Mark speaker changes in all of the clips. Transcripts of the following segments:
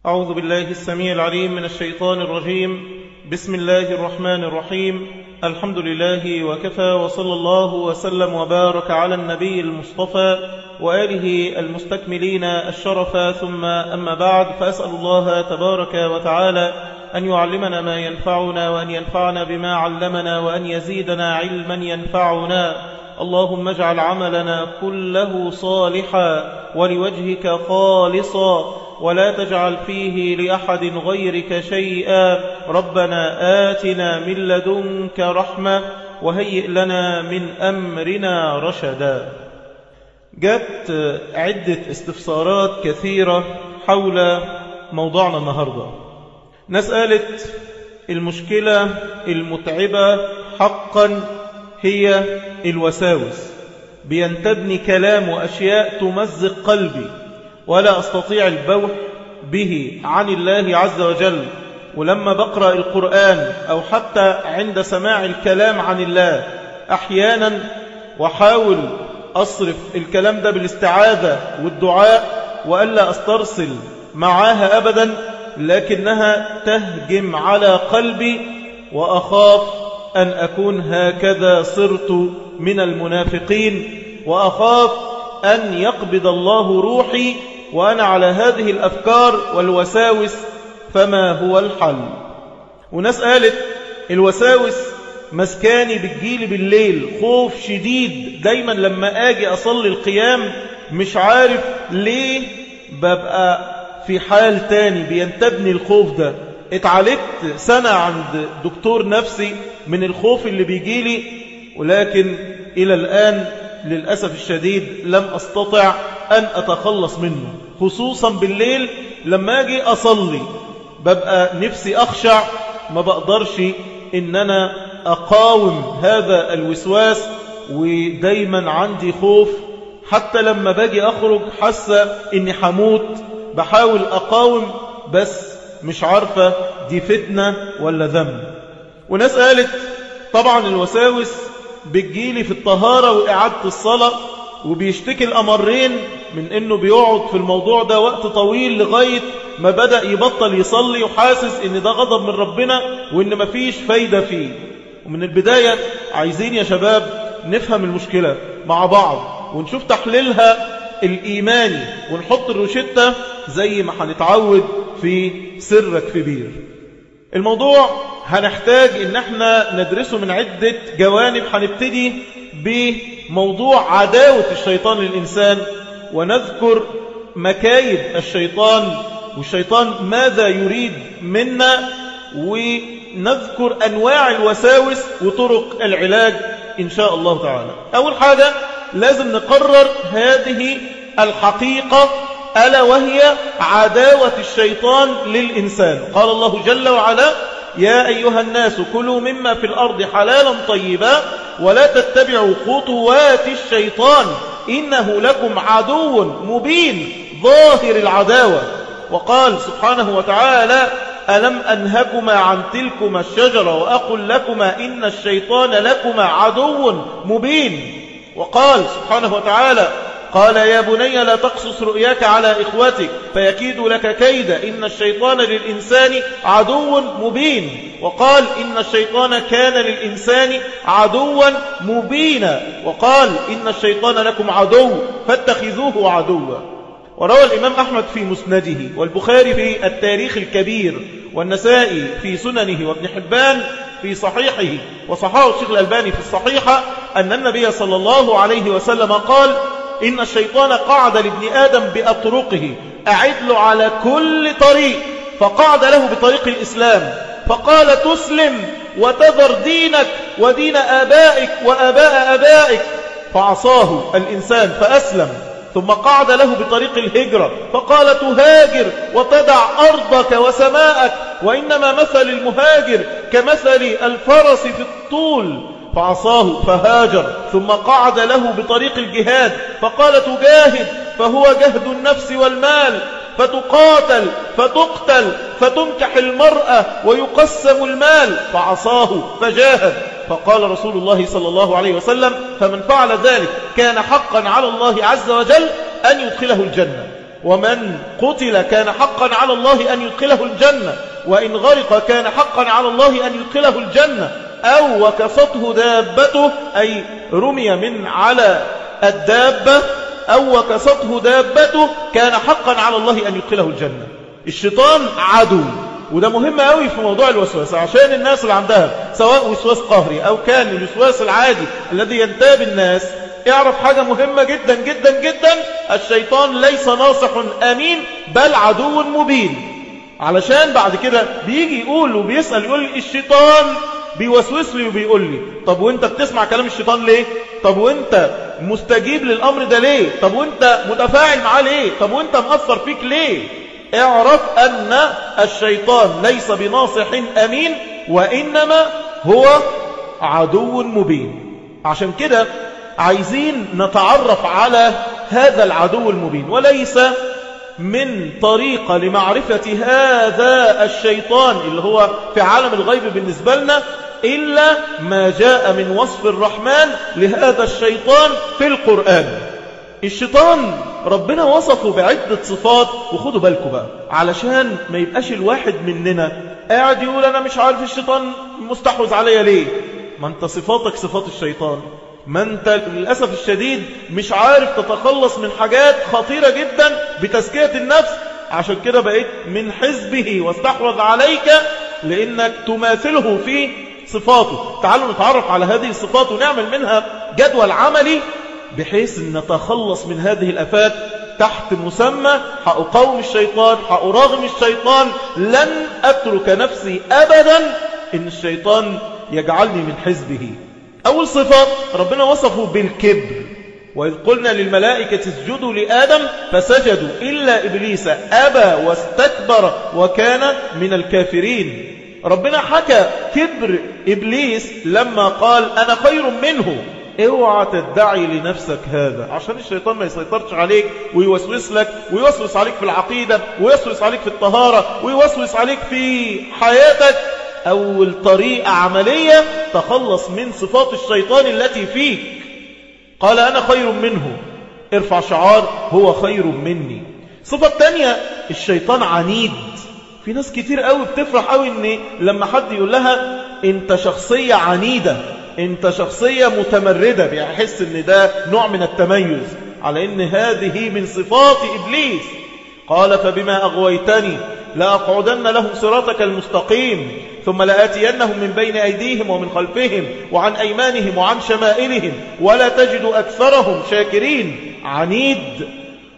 Speaker 1: أعوذ بالله السميع العليم من الشيطان الرجيم بسم الله الرحمن الرحيم الحمد لله وكفى وصلى الله وسلم وبارك على النبي المصطفى وآله المستكملين الشرف ثم أما بعد فأسأل الله تبارك وتعالى أن يعلمنا ما ينفعنا وأن ينفعنا بما علمنا وأن يزيدنا علما ينفعنا اللهم اجعل عملنا كله صالحا ولوجهك خالصا ولا تجعل فيه لأحد غيرك شيئا ربنا آتنا من لدنك رحمة وهيئ لنا من أمرنا رشدا جت عدة استفسارات كثيرة حول موضوعنا النهاردة نسألت المشكلة المتعبة حقا هي الوساوس بينتبني كلام وأشياء تمزق قلبي ولا أستطيع البوح به عن الله عز وجل ولما بقرأ القرآن أو حتى عند سماع الكلام عن الله أحيانا وحاول أصرف الكلام ده بالاستعاذة والدعاء وألا أسترسل معاها أبدا لكنها تهجم على قلبي وأخاف أن أكون هكذا صرت من المنافقين وأخاف أن يقبض الله روحي وأنا على هذه الأفكار والوساوس فما هو الحل وناس قالت الوساوس مسكاني بتجيلي بالليل خوف شديد دايما لما أجي أصلي القيام مش عارف ليه ببقى في حال تاني بينتبني الخوف ده اتعالجت سنة عند دكتور نفسي من الخوف اللي بيجيلي ولكن إلى الآن للأسف الشديد لم أستطع أن أتخلص منه خصوصا بالليل لما أجي أصلي ببقى نفسي أخشع ما بقدرش إن أنا أقاوم هذا الوسواس ودايما عندي خوف حتى لما باجي أخرج حاسة إني حموت بحاول أقاوم بس مش عارفة دي فتنة ولا ذنب وناس قالت طبعا الوساوس بتجيلي في الطهارة وإعادة الصلاة وبيشتكي الأمرين من أنه بيقعد في الموضوع ده وقت طويل لغاية ما بدأ يبطل يصلي وحاسس أن ده غضب من ربنا وأن مفيش فايدة فيه ومن البداية عايزين يا شباب نفهم المشكلة مع بعض ونشوف تحليلها الإيماني ونحط الروشتة زي ما هنتعود في سرك في بير الموضوع هنحتاج ان احنا ندرسه من عدة جوانب هنبتدي بموضوع عداوة الشيطان للإنسان ونذكر مكايد الشيطان والشيطان ماذا يريد منا ونذكر أنواع الوساوس وطرق العلاج إن شاء الله تعالى أول حاجة لازم نقرر هذه الحقيقة ألا وهي عداوة الشيطان للإنسان قال الله جل وعلا يا أيها الناس كلوا مما في الأرض حلالا طيبا ولا تتبعوا خطوات الشيطان إنه لكم عدو مبين ظاهر العداوة وقال سبحانه وتعالى ألم أنهكما عن تلكما الشجرة وأقل لكما إن الشيطان لكما عدو مبين وقال سبحانه وتعالى قال يا بني لا تقصص رؤياك على إخوتك فيكيد لك كيدا إن الشيطان للإنسان عدو مبين وقال إن الشيطان كان للإنسان عدوا مبينا وقال إن الشيطان لكم عدو فاتخذوه عدوا وروى الإمام أحمد في مسنده والبخاري في التاريخ الكبير والنسائي في سننه وابن حبان في صحيحه وصححه الشيخ الألباني في الصحيحة أن النبي صلى الله عليه وسلم قال إن الشيطان قعد لابن آدم بأطرقه أعد له على كل طريق فقعد له بطريق الإسلام فقال تسلم وتذر دينك ودين آبائك وآباء آبائك فعصاه الإنسان فأسلم ثم قعد له بطريق الهجرة فقال تهاجر وتدع أرضك وسماءك وإنما مثل المهاجر كمثل الفرس في الطول فعصاه فهاجر ثم قعد له بطريق الجهاد فقال تجاهد فهو جهد النفس والمال فتقاتل فتقتل فتنكح المرأة ويقسم المال فعصاه فجاهد فقال رسول الله صلى الله عليه وسلم فمن فعل ذلك كان حقا على الله عز وجل أن يدخله الجنة ومن قتل كان حقا على الله أن يدخله الجنة وإن غرق كان حقا على الله أن يدخله الجنة أو وكفته دابته أي رمي من على الدابة أو وكسته دابته كان حقا على الله أن يدخله الجنة الشيطان عدو وده مهم قوي في موضوع الوسواس عشان الناس اللي عندها سواء وسواس قهري أو كان الوسواس العادي الذي ينتاب الناس اعرف حاجة مهمة جدا جدا جدا الشيطان ليس ناصح أمين بل عدو مبين علشان بعد كده بيجي يقول وبيسأل يقول الشيطان بيوسوس لي وبيقول لي طب وانت بتسمع كلام الشيطان ليه طب وانت مستجيب للأمر ده ليه طب وانت متفاعل معاه ليه طب وانت مأثر فيك ليه اعرف أن الشيطان ليس بناصح أمين وإنما هو عدو مبين عشان كده عايزين نتعرف على هذا العدو المبين وليس من طريقة لمعرفة هذا الشيطان اللي هو في عالم الغيب بالنسبة لنا إلا ما جاء من وصف الرحمن لهذا الشيطان في القرآن الشيطان ربنا وصفه بعدة صفات وخدوا بالكم بقى علشان ما يبقاش الواحد مننا قاعد يقول أنا مش عارف الشيطان مستحوذ عليا ليه ما انت صفاتك صفات الشيطان ما انت للأسف الشديد مش عارف تتخلص من حاجات خطيرة جدا بتزكية النفس عشان كده بقيت من حزبه واستحوذ عليك لأنك تماثله في صفاته تعالوا نتعرف على هذه الصفات ونعمل منها جدول عملي بحيث أن نتخلص من هذه الأفات تحت مسمى حأقوم الشيطان حأراغم الشيطان لن أترك نفسي أبدا إن الشيطان يجعلني من حزبه أول صفة ربنا وصفه بالكبر وإذ قلنا للملائكة اسجدوا لآدم فسجدوا إلا إبليس أبى واستكبر وكان من الكافرين ربنا حكى كبر إبليس لما قال أنا خير منه اوعى تدعي لنفسك هذا عشان الشيطان ما يسيطرش عليك ويوسوس لك ويوسوس عليك في العقيدة ويوسوس عليك في الطهارة ويوسوس عليك في حياتك أول طريقة عملية تخلص من صفات الشيطان التي فيك قال أنا خير منه ارفع شعار هو خير مني صفة تانية الشيطان عنيد في ناس كتير قوي بتفرح قوي ان لما حد يقول لها انت شخصية عنيدة انت شخصية متمردة بيحس ان ده نوع من التميز على ان هذه من صفات إبليس قال فبما أغويتني لأقعدن لهم صراطك المستقيم ثم لآتينهم من بين أيديهم ومن خلفهم وعن أيمانهم وعن شمائلهم ولا تجد أكثرهم شاكرين عنيد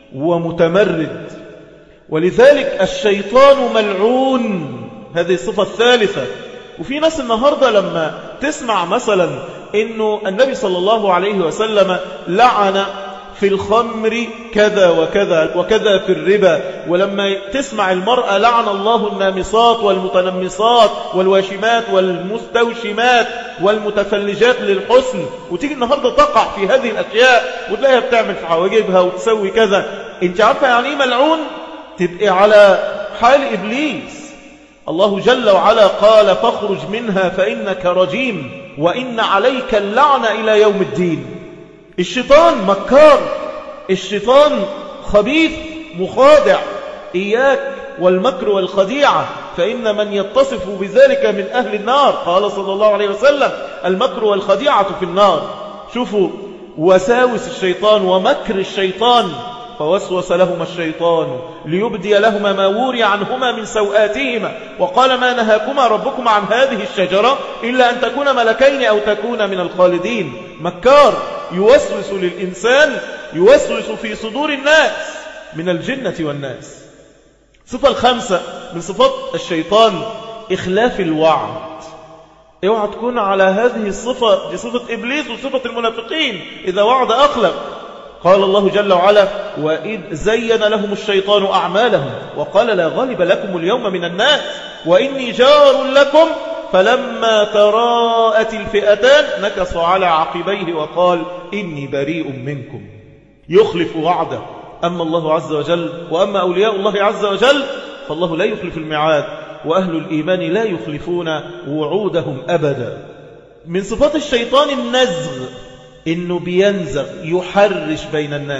Speaker 1: ومتمرد ولذلك الشيطان ملعون هذه الصفة الثالثة وفي ناس النهاردة لما تسمع مثلا انه النبي صلى الله عليه وسلم لعن في الخمر كذا وكذا وكذا في الربا ولما تسمع المرأة لعن الله النامصات والمتنمصات والواشمات والمستوشمات والمتفلجات للحسن وتيجي النهاردة تقع في هذه الأشياء وتلاقيها بتعمل في حواجبها وتسوي كذا انت عارفة يعني ايه ملعون تبقي على حال إبليس الله جل وعلا قال فاخرج منها فإنك رجيم وإن عليك اللعنة إلى يوم الدين الشيطان مكار الشيطان خبيث مخادع إياك والمكر والخديعة فإن من يتصف بذلك من أهل النار قال صلى الله عليه وسلم المكر والخديعة في النار شوفوا وساوس الشيطان ومكر الشيطان فوسوس لهما الشيطان ليبدي لهما ما وري عنهما من سوآتهما وقال ما نهاكما ربكما عن هذه الشجرة إلا أن تكون ملكين أو تكون من الخالدين مكار يوسوس للإنسان يوسوس في صدور الناس من الجنة والناس صفة الخامسة من صفات الشيطان إخلاف الوعد اوعى تكون على هذه الصفة دي صفة إبليس وصفة المنافقين إذا وعد أخلق قال الله جل وعلا وإذ زين لهم الشيطان أعمالهم وقال لا غالب لكم اليوم من الناس وإني جار لكم فلما تراءت الفئتان نكص على عقبيه وقال إني بريء منكم يخلف وعده أما الله عز وجل وأما أولياء الله عز وجل فالله لا يخلف الميعاد وأهل الإيمان لا يخلفون وعودهم أبدا من صفات الشيطان النزغ إنه بينزغ يحرش بين الناس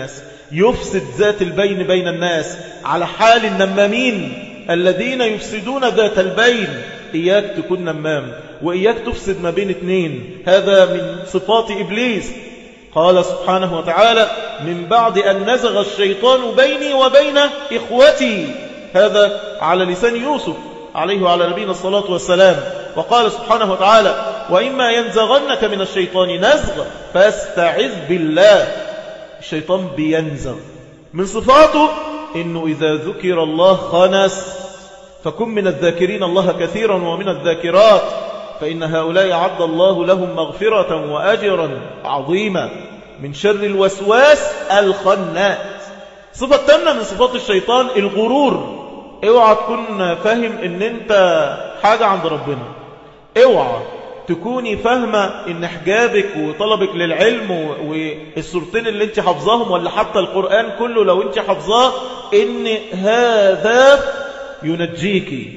Speaker 1: يفسد ذات البين بين الناس على حال النمامين الذين يفسدون ذات البين إياك تكون نمام وإياك تفسد ما بين اثنين هذا من صفات إبليس قال سبحانه وتعالى من بعد أن نزغ الشيطان بيني وبين إخوتي هذا على لسان يوسف عليه وعلى نبينا الصلاة والسلام وقال سبحانه وتعالى وإما ينزغنك من الشيطان نزغ فاستعذ بالله الشيطان بينزغ من صفاته إنه إذا ذكر الله خنس فكن من الذاكرين الله كثيرا ومن الذاكرات فإن هؤلاء عد الله لهم مغفرة وأجرا عظيما من شر الوسواس الخناس صفة تامنة من صفات الشيطان الغرور اوعى تكون فاهم ان انت حاجة عند ربنا اوعى تكوني فاهمة ان حجابك وطلبك للعلم والسورتين اللي انت حفظاهم ولا حتى القرآن كله لو انت حفظاه ان هذا ينجيك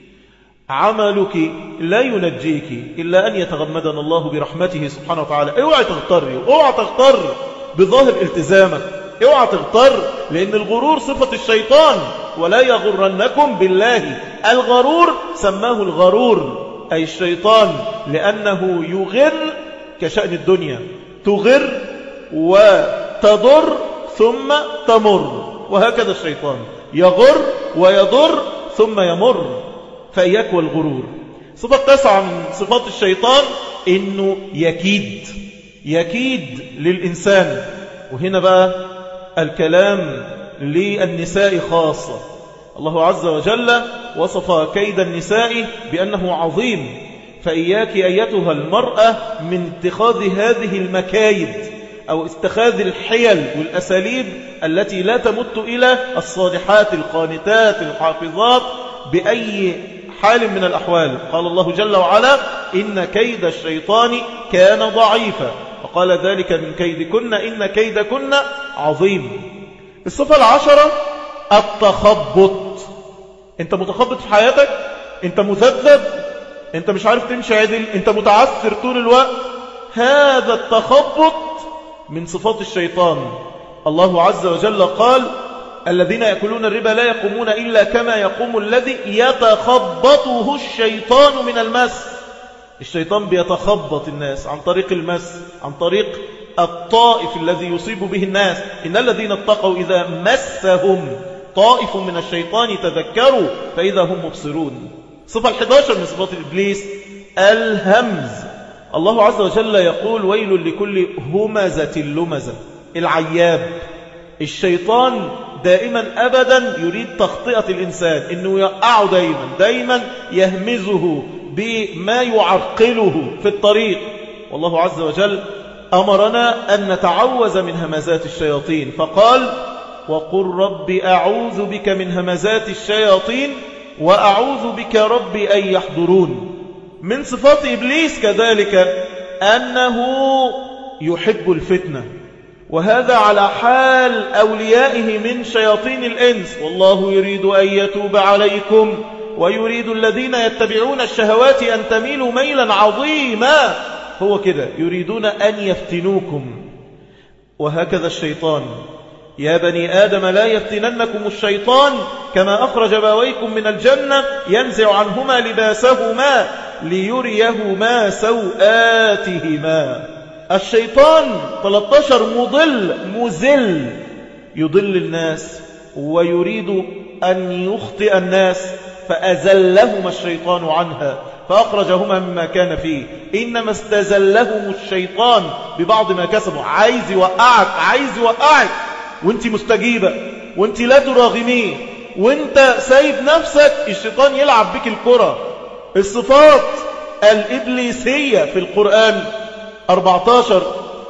Speaker 1: عملك لا ينجيك إلا أن يتغمدنا الله برحمته سبحانه وتعالى اوعى تغتري اوعى تغتر بظاهر التزامك اوعى تغتر لأن الغرور صفة الشيطان ولا يغرنكم بالله الغرور سماه الغرور أي الشيطان لأنه يغر كشأن الدنيا تغر وتضر ثم تمر وهكذا الشيطان يغر ويضر ثم يمر فإياك والغرور صفة تسعة من صفات الشيطان إنه يكيد يكيد للإنسان وهنا بقى الكلام للنساء خاصة الله عز وجل وصف كيد النساء بأنه عظيم فإياك أيتها المرأة من اتخاذ هذه المكايد أو اتخاذ الحيل والأساليب التي لا تمت إلى الصالحات القانتات الحافظات بأي حال من الأحوال قال الله جل وعلا إن كيد الشيطان كان ضعيفا وقال ذلك من كيدكن إن كيدكن عظيم الصفة العشرة التخبط انت متخبط في حياتك انت مذبذب انت مش عارف تمشي عدل انت متعثر طول الوقت هذا التخبط من صفات الشيطان الله عز وجل قال الذين يأكلون الربا لا يقومون إلا كما يقوم الذي يتخبطه الشيطان من المس الشيطان بيتخبط الناس عن طريق المس عن طريق الطائف الذي يصيب به الناس إن الذين اتقوا إذا مسهم طائف من الشيطان تذكروا فإذا هم مبصرون صفة الحداشر من صفات إبليس الهمز الله عز وجل يقول ويل لكل همزة لمزة العياب الشيطان دائما أبدا يريد تخطئة الإنسان إنه يقعه دائما دائما يهمزه بما يعرقله في الطريق والله عز وجل أمرنا أن نتعوذ من همزات الشياطين فقال وقل رب أعوذ بك من همزات الشياطين وأعوذ بك رب أن يحضرون من صفات إبليس كذلك أنه يحب الفتنة وهذا على حال أوليائه من شياطين الإنس والله يريد أن يتوب عليكم ويريد الذين يتبعون الشهوات أن تميلوا ميلا عظيما هو كده يريدون أن يفتنوكم وهكذا الشيطان يا بني آدم لا يفتننكم الشيطان كما أخرج باويكم من الجنة ينزع عنهما لباسهما ليريهما سوآتهما الشيطان 13 مضل مزل يضل الناس ويريد أن يخطئ الناس فأزلهما الشيطان عنها فأخرجهما مما كان فيه إنما استزلهم الشيطان ببعض ما كسبوا عايز يوقعك عايز يوقعك وانت مستجيبة وانت لا تراغميه وانت سايب نفسك الشيطان يلعب بك الكرة الصفات الإبليسية في القرآن 14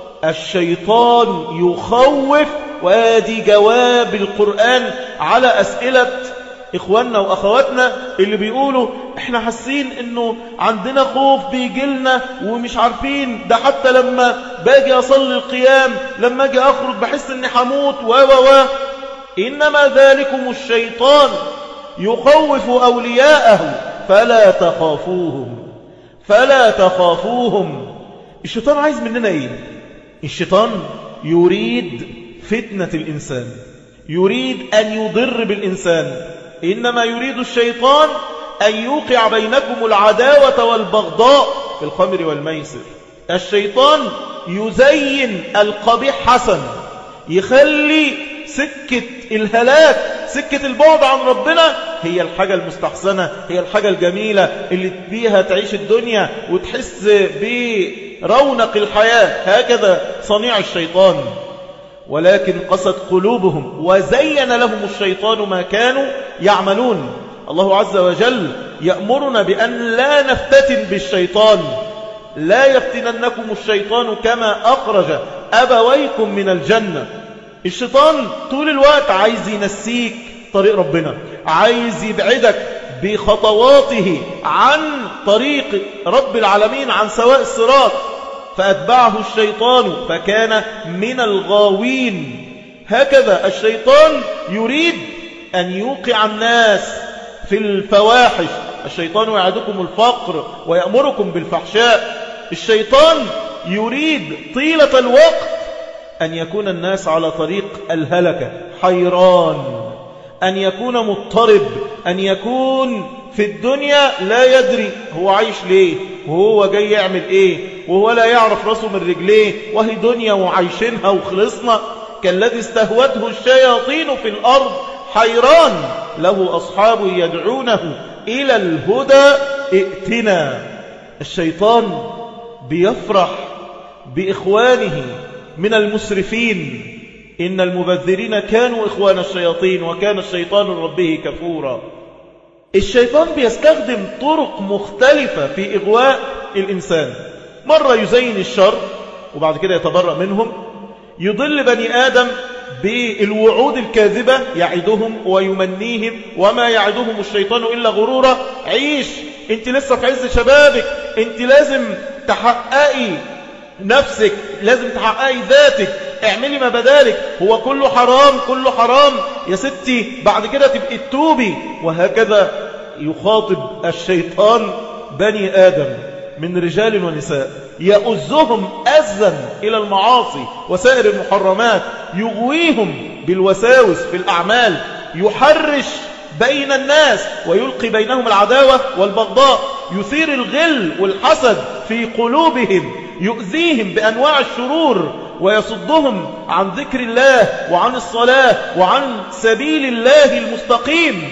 Speaker 1: الشيطان يخوف وادي جواب القرآن على أسئلة إخواننا وأخواتنا اللي بيقولوا إحنا حاسين إنه عندنا خوف بيجيلنا ومش عارفين ده حتى لما باجي أصلي القيام لما أجي أخرج بحس إني حموت و و و إنما ذلكم الشيطان يخوف أولياءه فلا تخافوهم فلا تخافوهم الشيطان عايز مننا إيه الشيطان يريد فتنة الإنسان يريد أن يضر بالإنسان إنما يريد الشيطان أن يوقع بينكم العداوة والبغضاء في الخمر والميسر الشيطان يزين القبيح حسن يخلي سكة الهلاك سكة البعد عن ربنا هي الحاجة المستحسنة هي الحاجة الجميلة اللي بيها تعيش الدنيا وتحس برونق الحياة هكذا صنيع الشيطان ولكن قست قلوبهم وزين لهم الشيطان ما كانوا يعملون الله عز وجل يأمرنا بأن لا نفتتن بالشيطان لا يفتننكم الشيطان كما أخرج أبويكم من الجنة الشيطان طول الوقت عايز ينسيك طريق ربنا عايز يبعدك بخطواته عن طريق رب العالمين عن سواء الصراط فأتبعه الشيطان فكان من الغاوين هكذا الشيطان يريد أن يوقع الناس في الفواحش الشيطان يعدكم الفقر ويأمركم بالفحشاء الشيطان يريد طيلة الوقت أن يكون الناس على طريق الهلكة حيران أن يكون مضطرب أن يكون في الدنيا لا يدري هو عايش ليه وهو جاي يعمل ايه وهو لا يعرف راسه من رجليه وهي دنيا وعايشينها وخلصنا كالذي استهوته الشياطين في الأرض حيران له أصحاب يدعونه إلى الهدى ائتنا الشيطان بيفرح بإخوانه من المسرفين إن المبذرين كانوا إخوان الشياطين وكان الشيطان ربه كفورا الشيطان بيستخدم طرق مختلفة في إغواء الإنسان مرة يزين الشر وبعد كده يتبرأ منهم يضل بني آدم بالوعود الكاذبة يعدهم ويمنيهم وما يعدهم الشيطان إلا غرورا عيش انت لسه في عز شبابك انت لازم تحققي نفسك لازم تحققي ذاتك اعملي ما بدالك هو كله حرام كله حرام يا ستي بعد كده تبقي التوبي وهكذا يخاطب الشيطان بني آدم من رجال ونساء يأزهم أزا إلى المعاصي وسائر المحرمات يغويهم بالوساوس في الأعمال يحرش بين الناس ويلقي بينهم العداوة والبغضاء يثير الغل والحسد في قلوبهم يؤذيهم بأنواع الشرور ويصدهم عن ذكر الله وعن الصلاة وعن سبيل الله المستقيم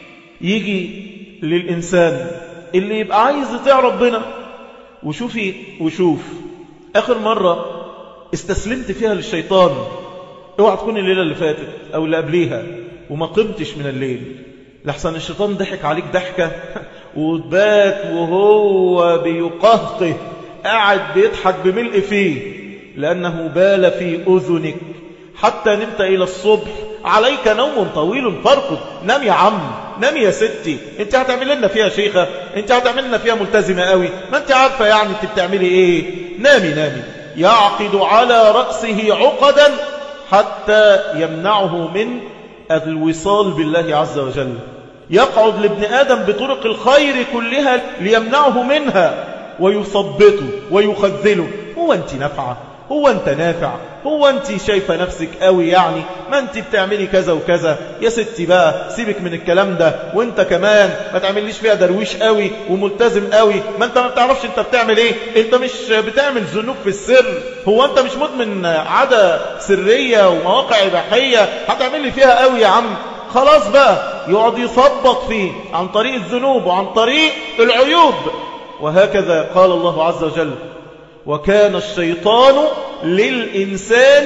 Speaker 1: يجي للإنسان اللي يبقى عايز يطيع ربنا وشوفي وشوف آخر مرة استسلمت فيها للشيطان اوعى تكون الليلة اللي فاتت أو اللي قبليها وما قمتش من الليل لحسن الشيطان ضحك عليك ضحكة وبات وهو بيقهقه قاعد بيضحك بملء فيه لأنه بال في أذنك حتى نمت إلى الصبح عليك نوم طويل فارقد نام يا عم نام يا ستي انت هتعمل لنا فيها شيخة انت هتعمل لنا فيها ملتزمة قوي ما انت عارفة يعني انت بتعملي ايه نامي نامي يعقد على رأسه عقدا حتى يمنعه من الوصال بالله عز وجل يقعد لابن آدم بطرق الخير كلها ليمنعه منها ويثبطه ويخذله هو انت نافعة هو انت نافع هو انت شايفة نفسك قوي يعني ما انت بتعملي كذا وكذا يا ستي بقى سيبك من الكلام ده وانت كمان ما تعمليش فيها درويش قوي وملتزم قوي ما انت ما بتعرفش انت بتعمل ايه انت مش بتعمل ذنوب في السر هو انت مش مدمن عادة سرية ومواقع إباحية هتعملي فيها قوي يا عم خلاص بقى يقعد يثبط فيه عن طريق الذنوب وعن طريق العيوب وهكذا قال الله عز وجل وكان الشيطان للإنسان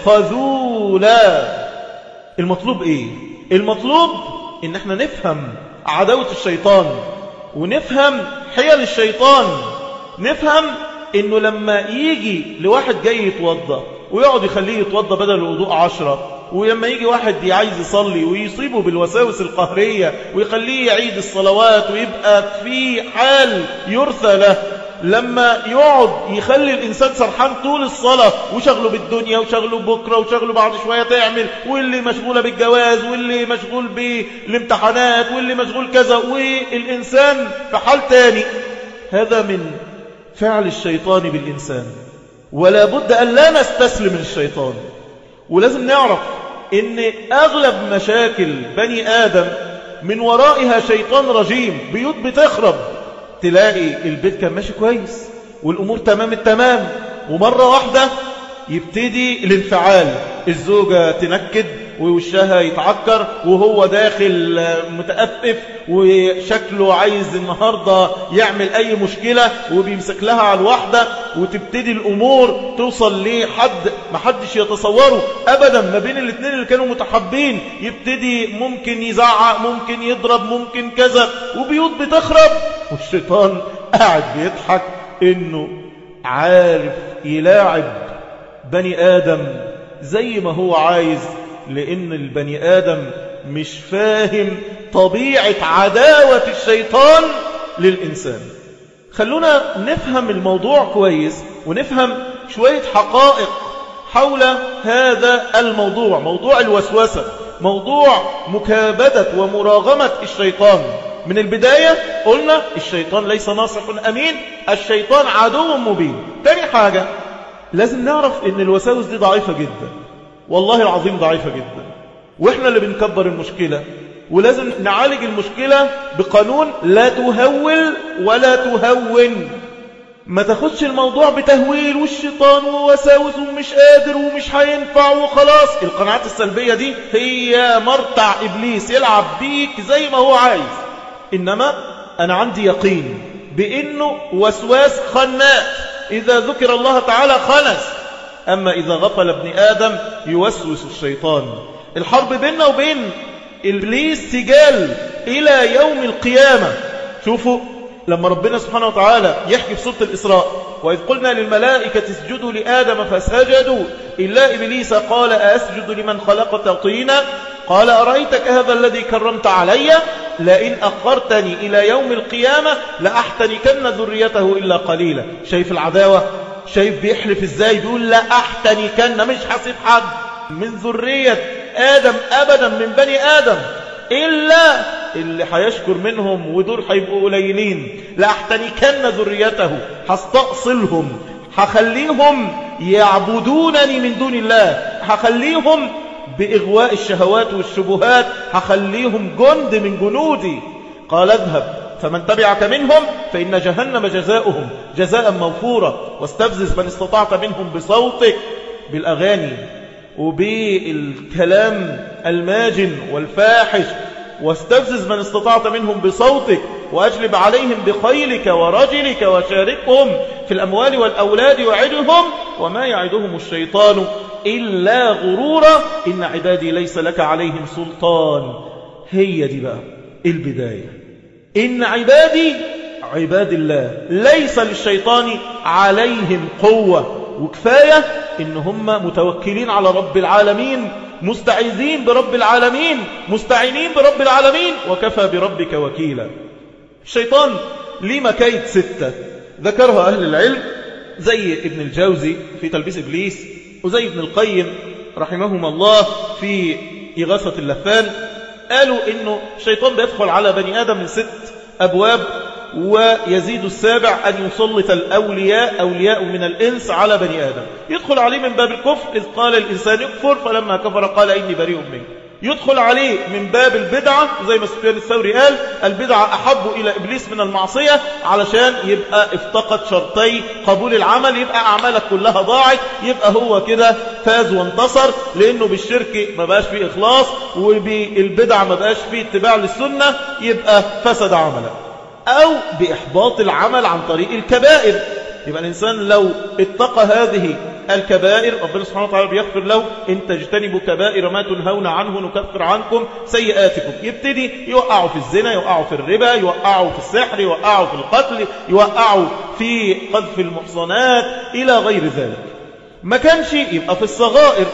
Speaker 1: خذولا المطلوب ايه المطلوب ان احنا نفهم عداوة الشيطان ونفهم حيل الشيطان نفهم انه لما يجي لواحد جاي يتوضى ويقعد يخليه يتوضى بدل الوضوء عشرة ولما يجي واحد عايز يصلي ويصيبه بالوساوس القهرية ويخليه يعيد الصلوات ويبقى في حال يرثى له لما يقعد يخلي الإنسان سرحان طول الصلاة وشغله بالدنيا وشغله بكرة وشغله بعد شوية تعمل واللي مشغولة بالجواز واللي مشغول بالامتحانات واللي مشغول كذا والإنسان في حال تاني هذا من فعل الشيطان بالإنسان ولا بد أن لا نستسلم للشيطان ولازم نعرف ان اغلب مشاكل بني ادم من ورائها شيطان رجيم بيوت بتخرب تلاقي البيت كان ماشي كويس والامور تمام التمام ومرة واحدة يبتدي الانفعال الزوجة تنكد ووشها يتعكر وهو داخل متأفف وشكله عايز النهاردة يعمل أي مشكلة وبيمسك لها على الواحدة وتبتدي الأمور توصل لحد ما حدش يتصوره أبدا ما بين الاثنين اللي كانوا متحبين يبتدي ممكن يزعق ممكن يضرب ممكن كذا وبيوت بتخرب والشيطان قاعد بيضحك إنه عارف يلاعب بني آدم زي ما هو عايز لأن البني آدم مش فاهم طبيعة عداوة الشيطان للإنسان خلونا نفهم الموضوع كويس ونفهم شوية حقائق حول هذا الموضوع موضوع الوسوسة موضوع مكابدة ومراغمة الشيطان من البداية قلنا الشيطان ليس ناصح أمين الشيطان عدو مبين تاني حاجة لازم نعرف ان الوساوس دي ضعيفة جدا والله العظيم ضعيفة جدا واحنا اللي بنكبر المشكلة ولازم نعالج المشكلة بقانون لا تهول ولا تهون ما تاخدش الموضوع بتهويل والشيطان ووساوس ومش قادر ومش هينفع وخلاص القناعات السلبية دي هي مرتع إبليس يلعب بيك زي ما هو عايز إنما أنا عندي يقين بأنه وسواس خناس إذا ذكر الله تعالى خنس أما إذا غفل ابن آدم يوسوس الشيطان الحرب بيننا وبين إبليس سجال إلى يوم القيامة شوفوا لما ربنا سبحانه وتعالى يحكي في سورة الإسراء وإذ قلنا للملائكة اسجدوا لآدم فسجدوا إلا إبليس قال أسجد لمن خلقت طينا قال أرأيتك هذا الذي كرمت علي لئن أخرتني إلى يوم القيامة لأحتنكن ذريته إلا قليلا شايف العداوة شايف بيحلف إزاي بيقول لأحتنكن مش حسيب حد من ذرية آدم أبدا من بني آدم إلا اللي هيشكر منهم ودول هيبقوا قليلين لأحتنكن ذريته هستأصلهم هخليهم يعبدونني من دون الله هخليهم بإغواء الشهوات والشبهات هخليهم جند من جنودي قال اذهب فمن تبعك منهم فإن جهنم جزاؤهم جزاء موفورا واستفزز من استطعت منهم بصوتك بالأغاني وبالكلام الماجن والفاحش واستفزز من استطعت منهم بصوتك وأجلب عليهم بخيلك ورجلك وشاركهم في الأموال والأولاد وعدهم وما يعدهم الشيطان إلا غرورا إن عبادي ليس لك عليهم سلطان هي دي بقى البداية إن عبادي عباد الله ليس للشيطان عليهم قوة وكفاية إن هم متوكلين على رب العالمين مستعيذين برب العالمين مستعينين برب العالمين وكفى بربك وكيلا الشيطان ليه مكايد ستة ذكرها أهل العلم زي ابن الجوزي في تلبيس إبليس وزي ابن القيم رحمهما الله في إغاثة اللفان قالوا إنه الشيطان بيدخل على بني آدم من ست أبواب ويزيد السابع أن يسلط الأولياء أولياء من الإنس على بني آدم يدخل عليه من باب الكفر إذ قال الإنسان يكفر فلما كفر قال إني بريء منه يدخل عليه من باب البدعة زي ما سفيان الثوري قال البدعة أحب إلى إبليس من المعصية علشان يبقى افتقد شرطي قبول العمل يبقى أعمالك كلها ضاعت يبقى هو كده فاز وانتصر لأنه بالشرك ما بقاش فيه إخلاص وبالبدعة ما بقاش فيه اتباع للسنة يبقى فسد عملك أو بإحباط العمل عن طريق الكبائر يبقى الإنسان لو اتقى هذه الكبائر ربنا سبحانه وتعالى بيغفر له إن تجتنبوا كبائر ما تنهون عنه نكفر عنكم سيئاتكم يبتدي يوقعوا في الزنا يوقعوا في الربا يوقعوا في السحر يوقعوا في القتل يوقعوا في قذف المحصنات إلى غير ذلك ما كانش يبقى في الصغائر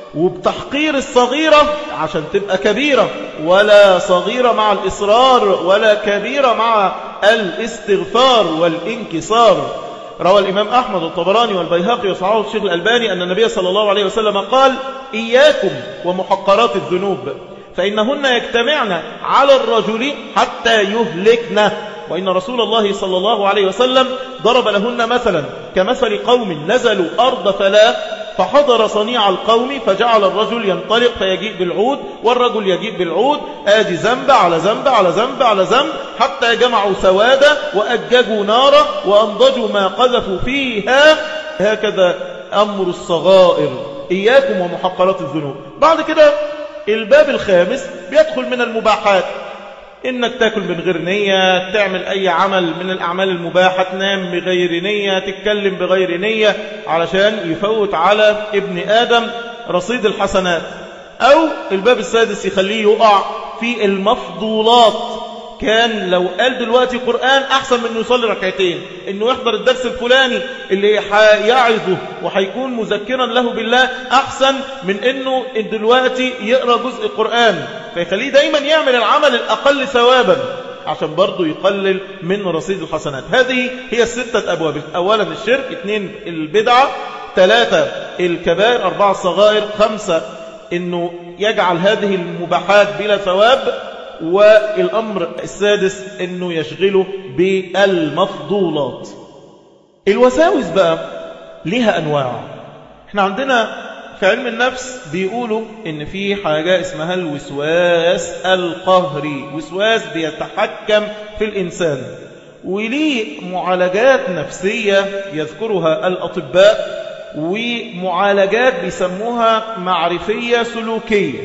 Speaker 1: وبتحقير الصغيرة عشان تبقى كبيرة ولا صغيرة مع الإصرار ولا كبيرة مع الاستغفار والانكسار روى الإمام أحمد الطبراني والبيهقي وصححه الشيخ الألباني أن النبي صلى الله عليه وسلم قال إياكم ومحقرات الذنوب فإنهن يجتمعن على الرجل حتى يهلكن وإن رسول الله صلى الله عليه وسلم ضرب لهن مثلا كمثل قوم نزلوا أرض فلا فحضر صنيع القوم فجعل الرجل ينطلق فيجيء بالعود والرجل يجيء بالعود آدي ذنب على ذنب على ذنب على ذنب حتى جمعوا سوادا وأججوا نارا وأنضجوا ما قذفوا فيها هكذا أمر الصغائر إياكم ومحقرات الذنوب بعد كده الباب الخامس بيدخل من المباحات إنك تاكل من غير نية تعمل أي عمل من الأعمال المباحة تنام بغير نية تتكلم بغير نية علشان يفوت على ابن آدم رصيد الحسنات أو الباب السادس يخليه يقع في المفضولات كان لو قال دلوقتي قرآن أحسن من أنه يصلي ركعتين أنه يحضر الدرس الفلاني اللي حيعظه وحيكون مذكرا له بالله أحسن من أنه دلوقتي يقرأ جزء قرآن فيخليه دايما يعمل العمل الأقل ثوابا عشان برضه يقلل من رصيد الحسنات هذه هي الستة أبواب أولا الشرك اثنين البدعة ثلاثة الكبائر أربعة الصغائر خمسة أنه يجعل هذه المباحات بلا ثواب والأمر السادس أنه يشغله بالمفضولات الوساوس بقى لها أنواع احنا عندنا في علم النفس بيقولوا ان في حاجة اسمها الوسواس القهري وسواس بيتحكم في الإنسان وليه معالجات نفسية يذكرها الأطباء ومعالجات بيسموها معرفية سلوكية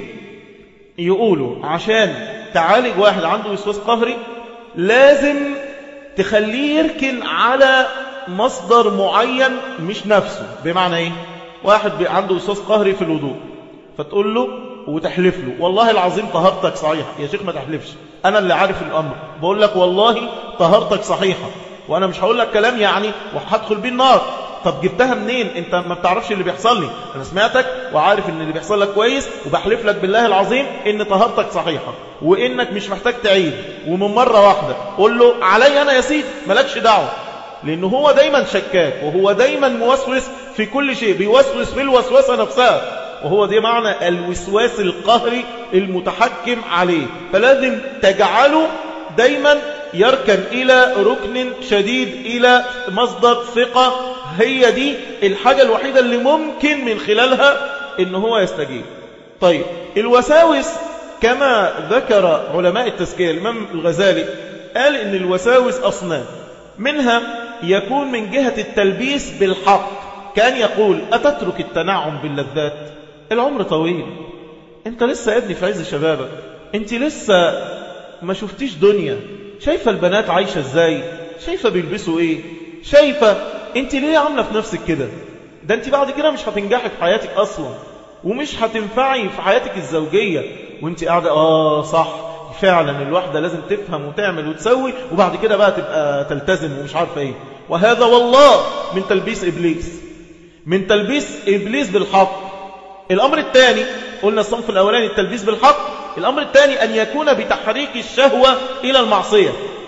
Speaker 1: يقولوا عشان تعالج واحد عنده وسواس قهري لازم تخليه يركن على مصدر معين مش نفسه بمعنى ايه واحد عنده وسواس قهري في الوضوء فتقول له وتحلف له والله العظيم طهارتك صحيحة يا شيخ ما تحلفش أنا اللي عارف الأمر بقول لك والله طهارتك صحيحة وأنا مش هقول لك كلام يعني وهدخل بيه النار طب جبتها منين انت ما بتعرفش اللي بيحصل لي انا سمعتك وعارف ان اللي بيحصل لك كويس وبحلف لك بالله العظيم ان طهارتك صحيحة وانك مش محتاج تعيد ومن مرة واحدة قول له علي انا يا سيدي مالكش دعوة لانه هو دايما شكاك وهو دايما موسوس في كل شيء بيوسوس في الوسوسة نفسها وهو دي معنى الوسواس القهري المتحكم عليه فلازم تجعله دايما يركن إلى ركن شديد إلى مصدر ثقة هي دي الحاجة الوحيدة اللي ممكن من خلالها إن هو يستجيب طيب الوساوس كما ذكر علماء التزكية الإمام الغزالي قال إن الوساوس أصناف منها يكون من جهة التلبيس بالحق كان يقول أتترك التنعم باللذات العمر طويل انت لسه يا ابني في عز شبابك انت لسه ما شفتيش دنيا شايفة البنات عايشة ازاي شايفة بيلبسوا ايه شايفة انت ليه عاملة في نفسك كده ده انت بعد كده مش هتنجحي في حياتك اصلا ومش هتنفعي في حياتك الزوجية وانت قاعدة اه صح فعلا الواحدة لازم تفهم وتعمل وتسوي وبعد كده بقى تبقى تلتزم ومش عارفة ايه وهذا والله من تلبيس إبليس من تلبيس إبليس بالحق الأمر الثاني قلنا الصنف الأولاني التلبيس بالحق الأمر الثاني أن يكون بتحريك الشهوة إلى المعصية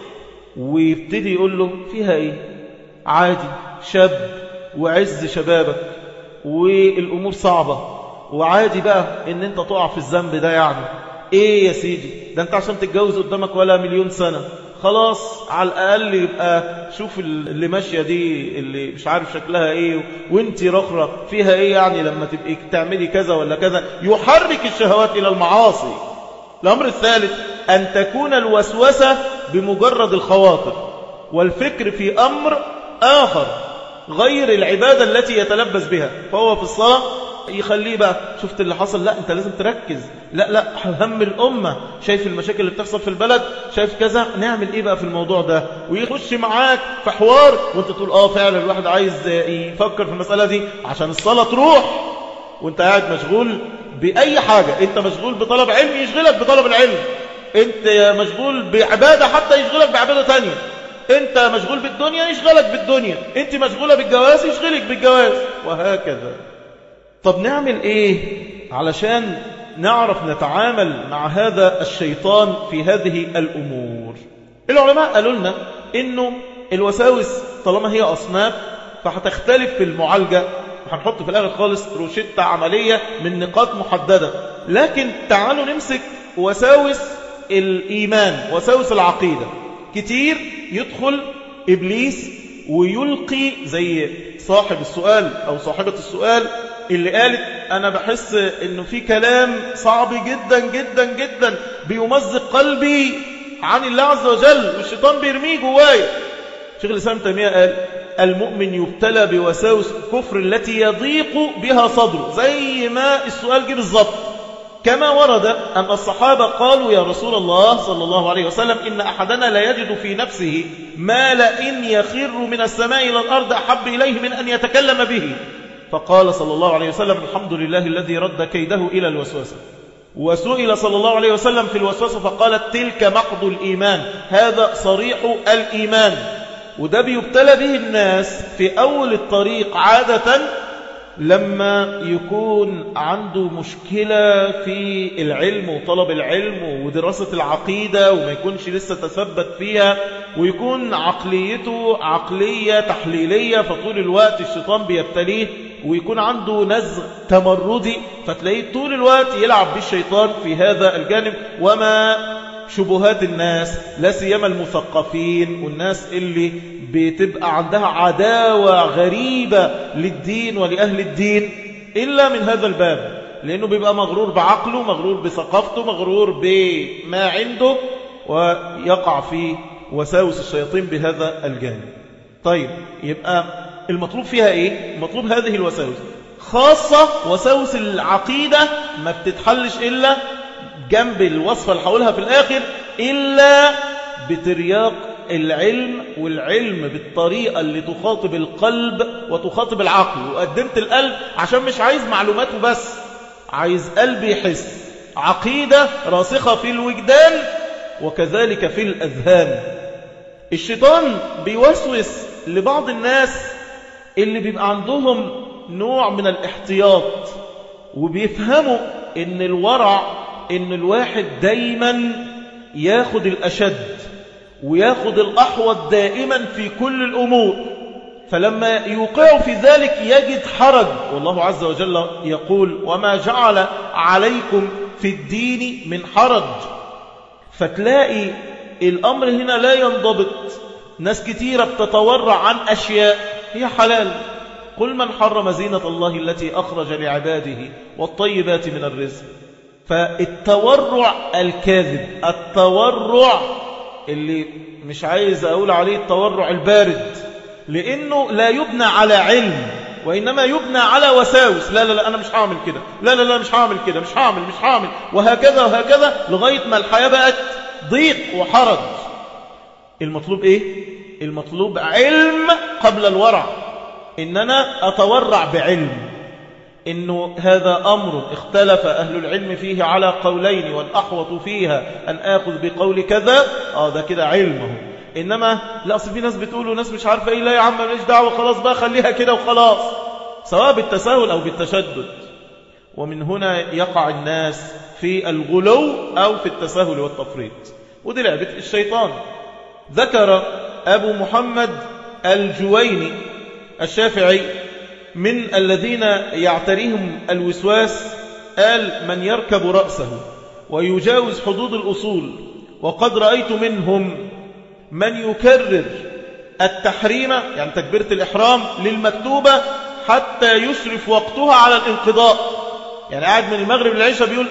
Speaker 1: ويبتدي يقول له فيها إيه عادي شاب وعز شبابك والأمور صعبة وعادي بقى ان انت تقع في الذنب ده يعني ايه يا سيدي ده انت عشان تتجوز قدامك ولا مليون سنة خلاص على الأقل يبقى شوف اللي ماشية دي اللي مش عارف شكلها ايه وانت رخرة فيها ايه يعني لما تبقي تعملي كذا ولا كذا يحرك الشهوات إلى المعاصي الأمر الثالث أن تكون الوسوسة بمجرد الخواطر والفكر في أمر آخر غير العبادة التي يتلبس بها فهو في الصلاة يخليه بقى شفت اللي حصل لا انت لازم تركز لا لا هم الأمة شايف المشاكل اللي بتحصل في البلد شايف كذا نعمل ايه بقى في الموضوع ده ويخش معاك في حوار وانت تقول اه فعلا الواحد عايز يفكر في المسألة دي عشان الصلاة تروح وانت قاعد مشغول بأي حاجة انت مشغول بطلب علم يشغلك بطلب العلم انت مشغول بعبادة حتى يشغلك بعبادة تانية انت مشغول بالدنيا يشغلك بالدنيا انت مشغولة بالجواز يشغلك بالجواز وهكذا طب نعمل ايه علشان نعرف نتعامل مع هذا الشيطان في هذه الأمور العلماء قالوا لنا انه الوساوس طالما هي أصناف فهتختلف في المعالجة وهنحط في الآخر خالص روشتة عملية من نقاط محددة لكن تعالوا نمسك وساوس الإيمان وساوس العقيدة كتير يدخل إبليس ويلقي زي صاحب السؤال أو صاحبة السؤال اللي قالت أنا بحس إنه في كلام صعب جدا جدا جدا بيمزق قلبي عن الله عز وجل والشيطان بيرميه جوايا شيخ الإسلام تيمية قال المؤمن يبتلى بوساوس كفر التي يضيق بها صدره زي ما السؤال جه بالظبط كما ورد أن الصحابة قالوا يا رسول الله صلى الله عليه وسلم إن أحدنا لا يجد في نفسه ما لئن يخر من السماء إلى الأرض أحب إليه من أن يتكلم به فقال صلى الله عليه وسلم الحمد لله الذي رد كيده إلى الوسوسة وسئل صلى الله عليه وسلم في الوسوسة فقالت تلك مقض الإيمان هذا صريح الإيمان وده بيبتلى به الناس في أول الطريق عادة لما يكون عنده مشكلة في العلم وطلب العلم ودراسة العقيدة وما يكونش لسه تثبت فيها ويكون عقليته عقلية تحليلية فطول الوقت الشيطان بيبتليه ويكون عنده نزغ تمردي فتلاقيه طول الوقت يلعب بالشيطان في هذا الجانب وما شبهات الناس لا سيما المثقفين والناس اللي بتبقى عندها عداوة غريبة للدين ولأهل الدين إلا من هذا الباب لأنه بيبقى مغرور بعقله مغرور بثقافته مغرور بما عنده ويقع في وساوس الشياطين بهذا الجانب طيب يبقى المطلوب فيها إيه؟ المطلوب هذه الوساوس خاصة وساوس العقيدة ما بتتحلش إلا جنب الوصفة اللي هقولها في الآخر إلا بترياق العلم والعلم بالطريقة اللي تخاطب القلب وتخاطب العقل وقدمت القلب عشان مش عايز معلوماته بس عايز قلب يحس عقيدة راسخة في الوجدان وكذلك في الأذهان الشيطان بيوسوس لبعض الناس اللي بيبقى عندهم نوع من الاحتياط وبيفهموا ان الورع ان الواحد دايما ياخد الأشد وياخد الأحوط دائما في كل الأمور فلما يوقع في ذلك يجد حرج والله عز وجل يقول وما جعل عليكم في الدين من حرج فتلاقي الأمر هنا لا ينضبط ناس كثيرة بتتورع عن أشياء هي حلال قل من حرم زينة الله التي أخرج لعباده والطيبات من الرزق فالتورع الكاذب التورع اللي مش عايز أقول عليه التورع البارد لأنه لا يبنى على علم وإنما يبنى على وساوس لا لا لا أنا مش هعمل كده لا لا لا مش هعمل كده مش هعمل مش هعمل وهكذا وهكذا لغاية ما الحياة بقت ضيق وحرج المطلوب إيه؟ المطلوب علم قبل الورع إن أنا أتورع بعلم إنه هذا أمر اختلف أهل العلم فيه على قولين والأحوط فيها أن آخذ بقول كذا آه ده كده علمه إنما لا أصل في ناس بتقول وناس مش عارفة إيه لا يا عم ماليش دعوة خلاص بقى خليها كده وخلاص سواء بالتساهل أو بالتشدد ومن هنا يقع الناس في الغلو أو في التساهل والتفريط ودي لعبة الشيطان ذكر أبو محمد الجويني الشافعي من الذين يعتريهم الوسواس قال من يركب رأسه ويجاوز حدود الأصول وقد رأيت منهم من يكرر التحريم يعني تكبيرة الإحرام للمكتوبة حتى يسرف وقتها على الانقضاء يعني قاعد من المغرب للعشاء بيقول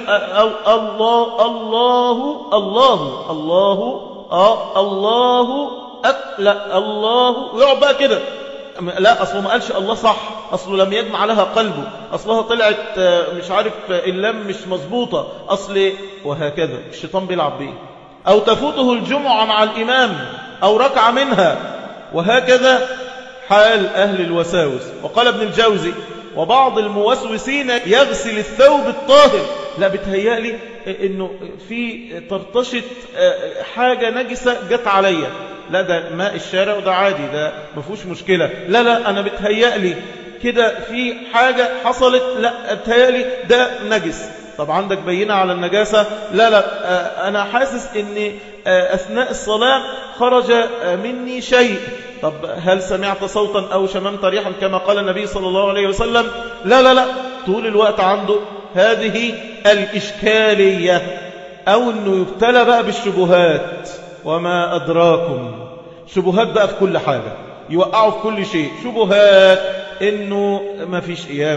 Speaker 1: الله الله الله الله آه الله أك لا الله ويقعد بقى كده لا أصله ما قالش الله صح أصله لم يجمع لها قلبه أصلها طلعت مش عارف اللام مش مظبوطة أصل وهكذا الشيطان بيلعب بيه أو تفوته الجمعة مع الإمام أو ركع منها وهكذا حال أهل الوساوس وقال ابن الجوزي وبعض الموسوسين يغسل الثوب الطاهر لا بتهيألي انه في طرطشة حاجة نجسة جت عليا لا ده ماء الشارع وده عادي ده ما فيهوش مشكلة لا لا انا بتهيألي كده في حاجة حصلت لا بتهيألي ده نجس طب عندك بينة على النجاسة لا لا انا حاسس ان اثناء الصلاة خرج مني شيء طب هل سمعت صوتا أو شممت ريحا كما قال النبي صلى الله عليه وسلم لا لا لا طول الوقت عنده هذه الإشكالية أو أنه يبتلى بقى بالشبهات وما أدراكم شبهات بقى في كل حاجة يوقعوا في كل شيء شبهات أنه ما فيش قيامة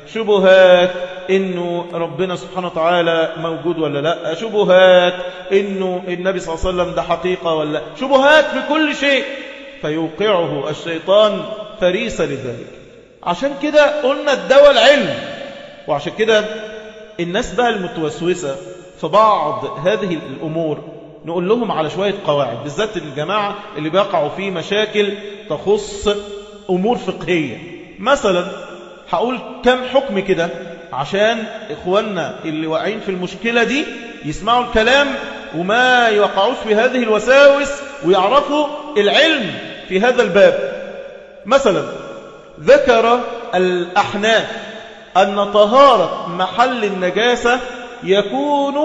Speaker 1: شبهات انه ربنا سبحانه وتعالى موجود ولا لا شبهات انه النبي صلى الله عليه وسلم ده حقيقة ولا لا شبهات في كل شيء فيوقعه الشيطان فريسة لذلك عشان كده قلنا الدواء العلم وعشان كده الناس بقى المتوسوسة في بعض هذه الأمور نقول لهم على شوية قواعد بالذات الجماعة اللي بيقعوا في مشاكل تخص أمور فقهية مثلا هقول كم حكم كده عشان إخواننا اللي واقعين في المشكلة دي يسمعوا الكلام وما يوقعوش في هذه الوساوس ويعرفوا العلم في هذا الباب مثلا ذكر الأحناف أن طهارة محل النجاسة يكون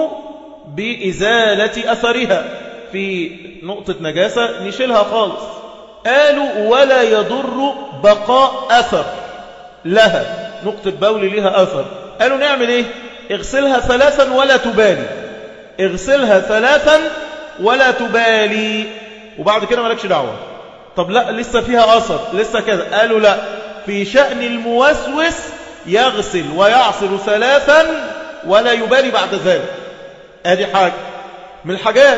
Speaker 1: بإزالة أثرها في نقطة نجاسة نشيلها خالص قالوا ولا يضر بقاء أثر لها نقطة بول لها أثر قالوا نعمل إيه اغسلها ثلاثا ولا تبالي اغسلها ثلاثا ولا تبالي وبعد كده مالكش دعوة طب لا لسه فيها أثر لسه كذا قالوا لا في شأن الموسوس يغسل ويعصر ثلاثا ولا يبالي بعد ذلك ادي حاجة من الحاجات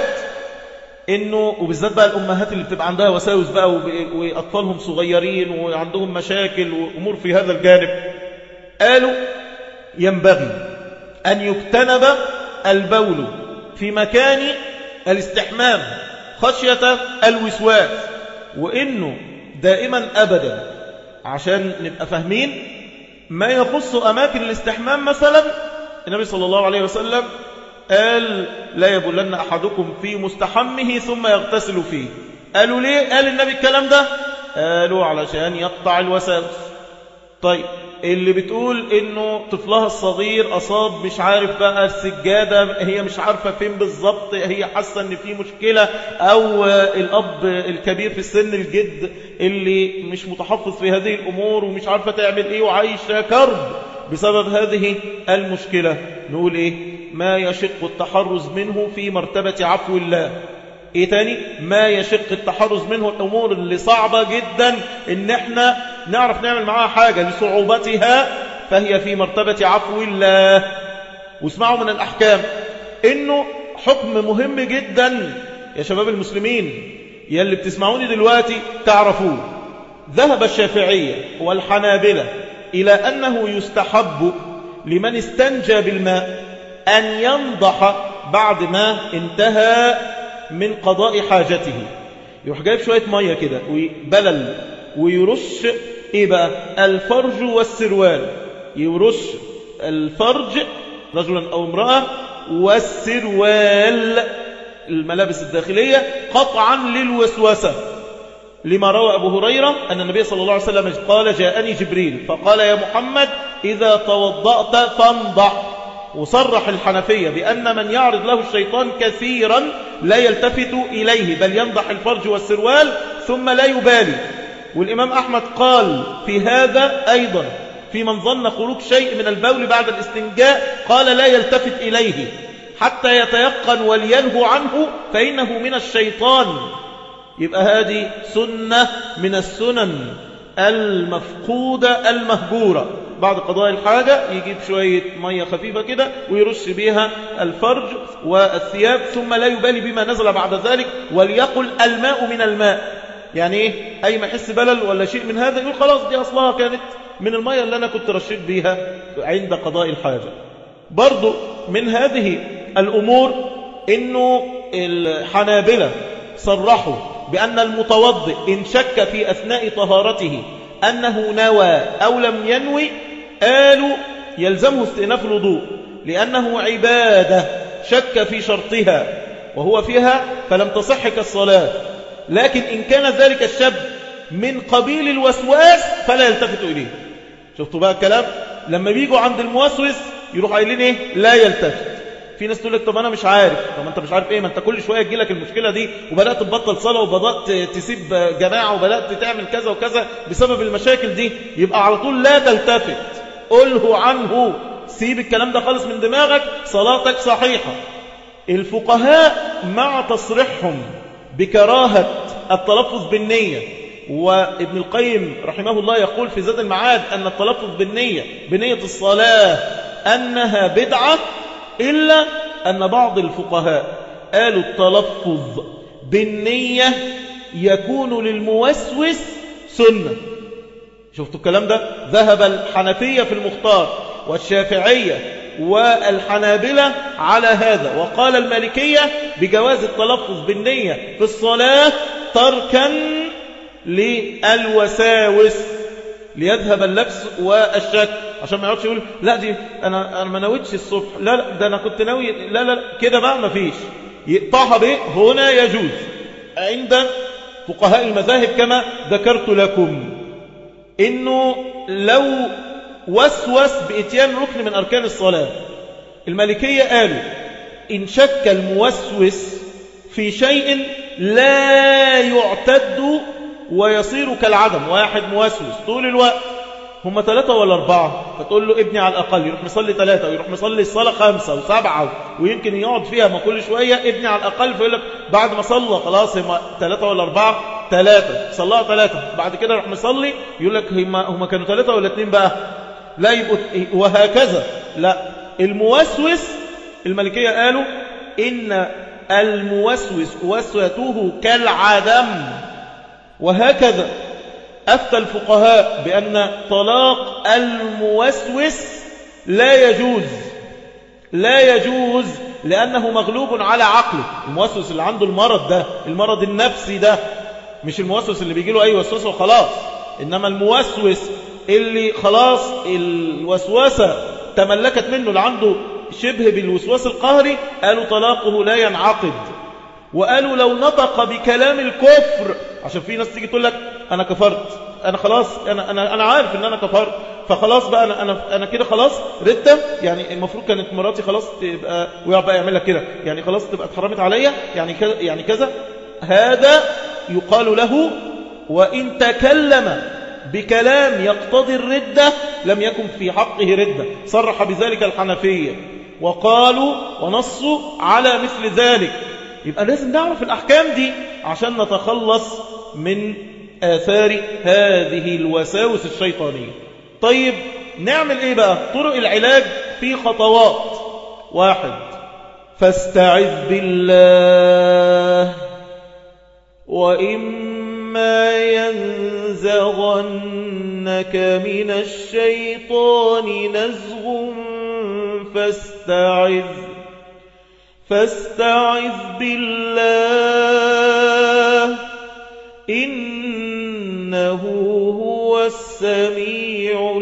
Speaker 1: انه وبالذات بقى الامهات اللي بتبقى عندها وساوس بقى واطفالهم صغيرين وعندهم مشاكل وامور في هذا الجانب قالوا ينبغي ان يجتنب البول في مكان الاستحمام خشية الوسواس وانه دائما ابدا عشان نبقى فاهمين ما يخص اماكن الاستحمام مثلا النبي صلى الله عليه وسلم قال لا يبلن أحدكم في مستحمه ثم يغتسل فيه قالوا ليه قال النبي الكلام ده قالوا علشان يقطع الوساوس طيب اللي بتقول انه طفلها الصغير اصاب مش عارف بقى السجادة هي مش عارفة فين بالظبط هي حاسة ان في مشكلة او الاب الكبير في السن الجد اللي مش متحفظ في هذه الامور ومش عارفة تعمل ايه وعايشة كرب بسبب هذه المشكلة نقول ايه ما يشق التحرز منه في مرتبة عفو الله ايه تاني ما يشق التحرز منه الامور اللي صعبة جدا ان احنا نعرف نعمل معاها حاجة لصعوبتها فهي في مرتبة عفو الله واسمعوا من الاحكام انه حكم مهم جدا يا شباب المسلمين يلي بتسمعوني دلوقتي تعرفوه ذهب الشافعية والحنابلة إلى أنه يستحب لمن استنجى بالماء أن ينضح بعد ما انتهى من قضاء حاجته يروح جايب شوية مية كده وبلل ويرش إيه بقى الفرج والسروال يرش الفرج رجلا أو امرأة والسروال الملابس الداخلية قطعا للوسوسة لما روى أبو هريرة أن النبي صلى الله عليه وسلم قال جاءني جبريل فقال يا محمد إذا توضأت فانضح وصرح الحنفية بأن من يعرض له الشيطان كثيرا لا يلتفت إليه بل ينضح الفرج والسروال ثم لا يبالي والإمام أحمد قال في هذا أيضا في من ظن خروج شيء من البول بعد الاستنجاء قال لا يلتفت إليه حتى يتيقن ولينهو عنه فإنه من الشيطان يبقى هذه سنة من السنن المفقودة المهجورة بعد قضاء الحاجة يجيب شوية مية خفيفة كده ويرش بيها الفرج والثياب ثم لا يبالي بما نزل بعد ذلك وليقل الماء من الماء يعني ايه اي ما يحس بلل ولا شيء من هذا يقول خلاص دي اصلها كانت من المية اللي انا كنت رشيت بيها عند قضاء الحاجة برضو من هذه الامور انه الحنابلة صرحوا بأن المتوضئ إن شك في أثناء طهارته أنه نوى أو لم ينوي قالوا يلزمه استئناف الوضوء لأنه عبادة شك في شرطها وهو فيها فلم تصح كالصلاة لكن إن كان ذلك الشاب من قبيل الوسواس فلا يلتفت إليه شفتوا بقى الكلام لما بيجوا عند الموسوس يروح قايلين إيه لا يلتفت في ناس تقول لك طب انا مش عارف طب انت مش عارف ايه ما انت كل شويه تجي لك المشكله دي وبدات تبطل صلاه وبدات تسيب جماعه وبدات تعمل كذا وكذا بسبب المشاكل دي يبقى على طول لا تلتفت قله عنه سيب الكلام ده خالص من دماغك صلاتك صحيحه الفقهاء مع تصريحهم بكراهه التلفظ بالنيه وابن القيم رحمه الله يقول في زاد المعاد أن التلفظ بالنية بنية الصلاة أنها بدعة إلا أن بعض الفقهاء قالوا التلفظ بالنية يكون للموسوس سنة شفتوا الكلام ده ذهب الحنفية في المختار والشافعية والحنابلة على هذا وقال المالكية بجواز التلفظ بالنية في الصلاة تركا للوساوس ليذهب اللبس والشك عشان ما يقعدش يقول لا دي انا انا ما نويتش الصبح لا لا ده انا كنت ناوي لا لا كده بقى ما فيش يقطعها بايه هنا يجوز عند فقهاء المذاهب كما ذكرت لكم انه لو وسوس باتيان ركن من اركان الصلاه المالكيه قالوا ان شك الموسوس في شيء لا يعتد ويصير كالعدم واحد موسوس طول الوقت هم ثلاثة ولا أربعة فتقول له ابني على الأقل يروح مصلي ثلاثة ويروح مصلي الصلاة خمسة وسبعة ويمكن يقعد فيها ما كل شوية ابني على الأقل فيقول لك بعد ما صلى خلاص هم ثلاثة ولا أربعة ثلاثة صلاها ثلاثة بعد كده يروح مصلي يقول لك هم, هم كانوا ثلاثة ولا اثنين بقى لا يبقوا وهكذا لا الموسوس الملكية قالوا إن الموسوس وسوته كالعدم وهكذا أفتى الفقهاء بأن طلاق الموسوس لا يجوز لا يجوز لأنه مغلوب على عقله الموسوس اللي عنده المرض ده المرض النفسي ده مش الموسوس اللي بيجي له أي وسوسة وخلاص إنما الموسوس اللي خلاص الوسوسة تملكت منه اللي عنده شبه بالوسواس القهري قالوا طلاقه لا ينعقد وقالوا لو نطق بكلام الكفر عشان في ناس تيجي تقول لك أنا كفرت أنا خلاص أنا, أنا, أنا عارف أن أنا كفرت فخلاص بقى أنا, أنا, أنا كده خلاص ردة يعني المفروض كانت مراتي خلاص تبقى ويقعد بقى يعمل لك كده يعني خلاص تبقى اتحرمت عليا يعني كذا يعني كذا هذا يقال له وإن تكلم بكلام يقتضي الردة لم يكن في حقه ردة صرح بذلك الحنفية وقالوا ونصوا على مثل ذلك يبقى لازم نعرف الأحكام دي عشان نتخلص من آثار هذه الوساوس الشيطانية طيب نعمل إيه بقى طرق العلاج في خطوات واحد فاستعذ بالله وإما ينزغنك من الشيطان نزغ فاستعذ فاستعذ بالله إنه هو السميع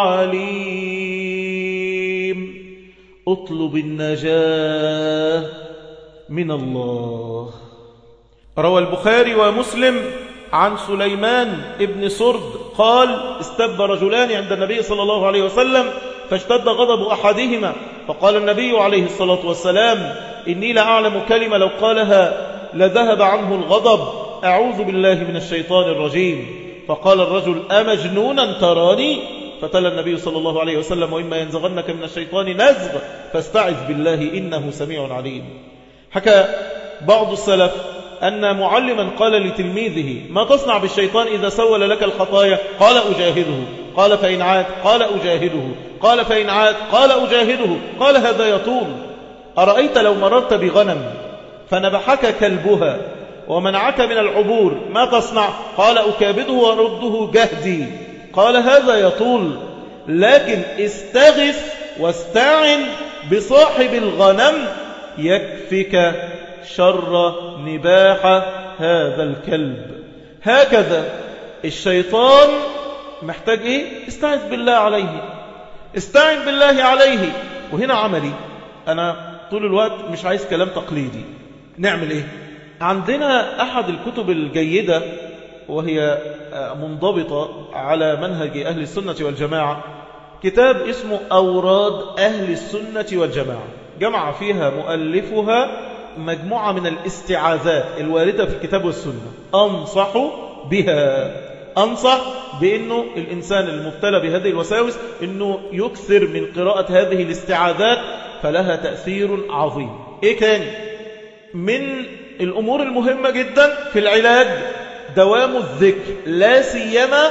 Speaker 1: العليم اطلب النجاة من الله روى البخاري ومسلم عن سليمان ابن سرد قال استب رجلان عند النبي صلى الله عليه وسلم فاشتد غضب أحدهما فقال النبي عليه الصلاة والسلام إني لأعلم كلمة لو قالها لذهب عنه الغضب أعوذ بالله من الشيطان الرجيم فقال الرجل أمجنونا تراني فتلا النبي صلى الله عليه وسلم وإما ينزغنك من الشيطان نزغ فاستعذ بالله إنه سميع عليم حكى بعض السلف أن معلما قال لتلميذه ما تصنع بالشيطان إذا سول لك الخطايا قال أجاهده قال فإن عاد قال أجاهده قال فإن عاد قال أجاهده قال هذا يطول أرأيت لو مررت بغنم فنبحك كلبها ومنعك من العبور ما تصنع قال أكابده ورده جهدي قال هذا يطول لكن استغث واستعن بصاحب الغنم يكفك شر نباح هذا الكلب هكذا الشيطان محتاج ايه استعذ بالله عليه استعن بالله عليه وهنا عملي انا طول الوقت مش عايز كلام تقليدي نعمل ايه عندنا أحد الكتب الجيدة وهي منضبطة على منهج أهل السنة والجماعة كتاب اسمه أوراد أهل السنة والجماعة جمع فيها مؤلفها مجموعة من الاستعاذات الواردة في الكتاب والسنة أنصح بها أنصح بأنه الإنسان المبتلى بهذه الوساوس أنه يكثر من قراءة هذه الاستعاذات فلها تأثير عظيم إيه تاني من الأمور المهمة جدا في العلاج دوام الذكر لا سيما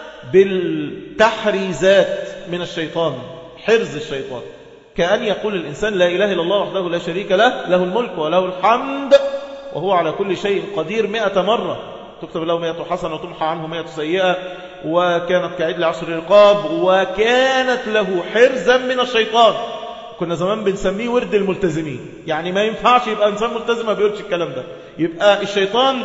Speaker 1: بالتحريزات من الشيطان حرز الشيطان كأن يقول الإنسان لا إله إلا الله وحده لا شريك له له الملك وله الحمد وهو على كل شيء قدير مئة مرة تكتب له مئة حسنة وتمحى عنه مئة سيئة وكانت كعيد لعشر رقاب وكانت له حرزا من الشيطان كنا زمان بنسميه ورد الملتزمين يعني ما ينفعش يبقى إنسان ملتزم ما بيقولش الكلام ده يبقى الشيطان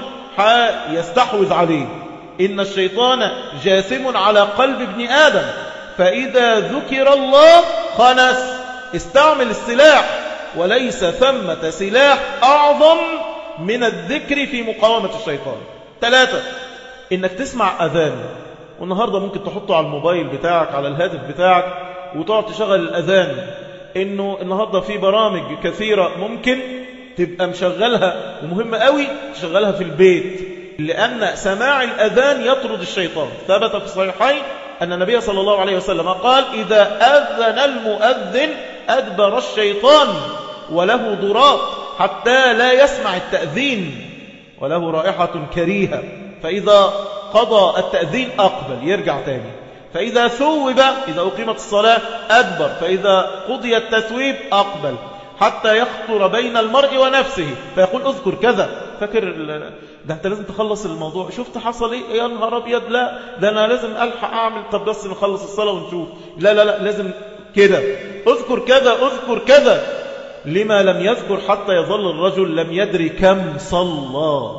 Speaker 1: يستحوذ عليه إن الشيطان جاثم على قلب ابن آدم فإذا ذكر الله خنس استعمل السلاح وليس ثمة سلاح أعظم من الذكر في مقاومة الشيطان ثلاثة إنك تسمع أذان والنهاردة ممكن تحطه على الموبايل بتاعك على الهاتف بتاعك وتقعد تشغل الأذان إنه النهاردة في برامج كثيرة ممكن تبقى مشغلها ومهم قوي تشغلها في البيت لأن سماع الأذان يطرد الشيطان ثبت في الصحيحين أن النبي صلى الله عليه وسلم قال إذا أذن المؤذن أدبر الشيطان وله ضراط حتى لا يسمع التأذين وله رائحة كريهة فإذا قضى التأذين أقبل يرجع تاني فإذا ثوب إذا أقيمت الصلاة أدبر فإذا قضي التثويب أقبل حتى يخطر بين المرء ونفسه فيقول اذكر كذا فاكر ده انت لازم تخلص الموضوع شفت حصل ايه يا نهار ابيض لا ده انا لازم الحق اعمل طب بس نخلص الصلاه ونشوف لا لا لا لازم كده اذكر كذا اذكر كذا لما لم يذكر حتى يظل الرجل لم يدري كم صلى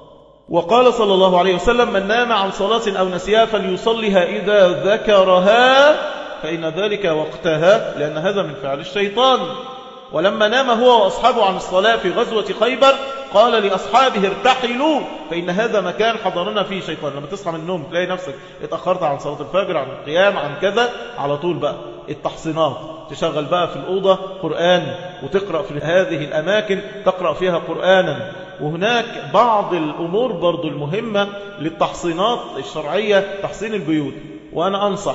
Speaker 1: وقال صلى الله عليه وسلم من نام عن صلاة أو نسيها فليصلها إذا ذكرها فإن ذلك وقتها لأن هذا من فعل الشيطان ولما نام هو وأصحابه عن الصلاة في غزوة خيبر قال لأصحابه ارتحلوا فإن هذا مكان حضرنا فيه شيطان لما تصحى من النوم تلاقي نفسك اتأخرت عن صلاة الفجر عن القيام عن كذا على طول بقى التحصينات تشغل بقى في الأوضة قرآن وتقرأ في هذه الأماكن تقرأ فيها قرآنا وهناك بعض الأمور برضو المهمة للتحصينات الشرعية تحصين البيوت وأنا أنصح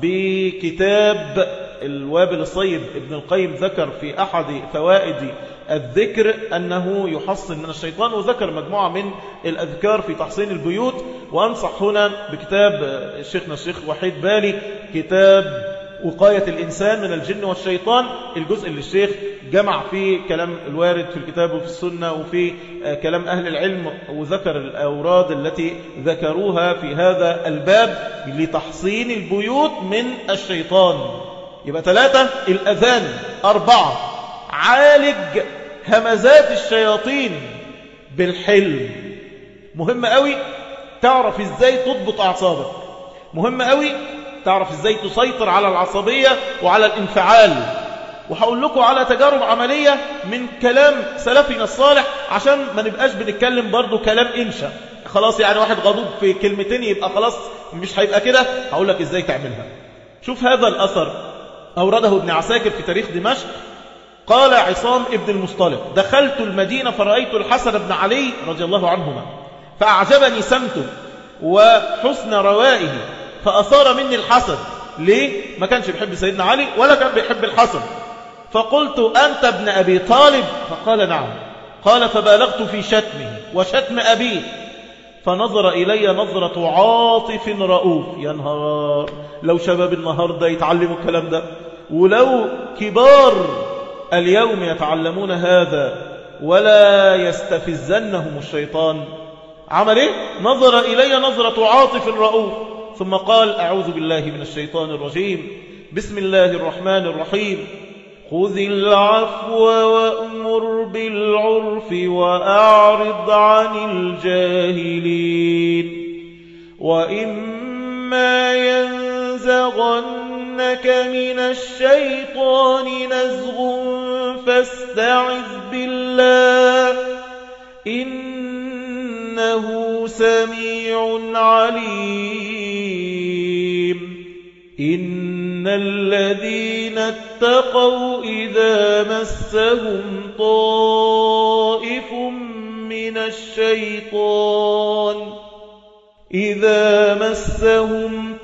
Speaker 1: بكتاب الوابل الصيب ابن القيم ذكر في أحد فوائد الذكر أنه يحصن من الشيطان وذكر مجموعة من الأذكار في تحصين البيوت وأنصح هنا بكتاب شيخنا الشيخ وحيد بالي كتاب وقاية الإنسان من الجن والشيطان الجزء اللي الشيخ جمع فيه كلام الوارد في الكتاب وفي السنة وفي كلام أهل العلم وذكر الأوراد التي ذكروها في هذا الباب لتحصين البيوت من الشيطان يبقى ثلاثة الأذان أربعة عالج همزات الشياطين بالحلم مهم قوي تعرف ازاي تضبط أعصابك مهم قوي تعرف ازاي تسيطر على العصبية وعلى الانفعال وهقول لكم على تجارب عملية من كلام سلفنا الصالح عشان ما نبقاش بنتكلم برضو كلام إنشا خلاص يعني واحد غضوب في كلمتين يبقى خلاص مش هيبقى كده هقول لك ازاي تعملها شوف هذا الأثر أورده ابن عساكر في تاريخ دمشق قال عصام ابن المصطلق دخلت المدينة فرأيت الحسن بن علي رضي الله عنهما فأعجبني سمته وحسن روائه فأثار مني الحسد ليه؟ ما كانش بيحب سيدنا علي ولا كان بيحب الحسن فقلت أنت ابن أبي طالب فقال نعم قال فبالغت في شتمه وشتم أبيه فنظر إلي نظرة عاطف رؤوف يا نهار لو شباب النهاردة يتعلموا الكلام ده ولو كبار اليوم يتعلمون هذا ولا يستفزنهم الشيطان عمل ايه نظر إلي نظرة عاطف رؤوف ثم قال أعوذ بالله من الشيطان الرجيم بسم الله الرحمن الرحيم خذ العفو وأمر بالعرف وأعرض عن الجاهلين وإما ينزغنك من الشيطان نزغ فاستعذ بالله إنه سميع عليم إن الذين اتقوا إذا مسهم طائف من الشيطان إذا مسهم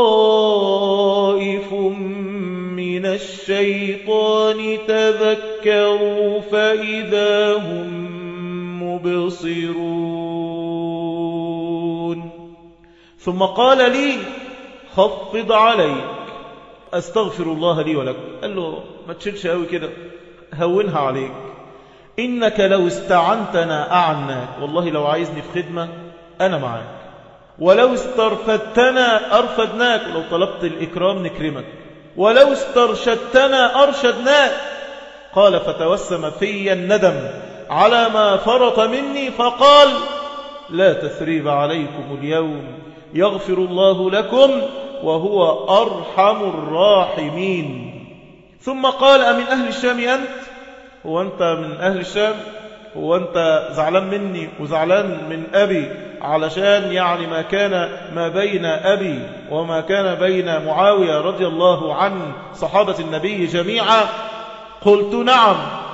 Speaker 1: طائف من الشيطان تذكروا فإذا هم مبصرون ثم قال لي خفض عليك أستغفر الله لي ولك قال له ما تشيلش قوي كده هونها عليك إنك لو استعنتنا أعناك والله لو عايزني في خدمة أنا معاك ولو استرفدتنا أرفدناك ولو طلبت الإكرام نكرمك ولو استرشدتنا أرشدناك قال فتوسم في الندم على ما فرط مني فقال لا تثريب عليكم اليوم يغفر الله لكم وهو أرحم الراحمين ثم قال أمن أهل الشام أنت هو أنت من أهل الشام هو أنت زعلان مني وزعلان من أبي علشان يعني ما كان ما بين أبي وما كان بين معاوية رضي الله عن صحابة النبي جميعا قلت نعم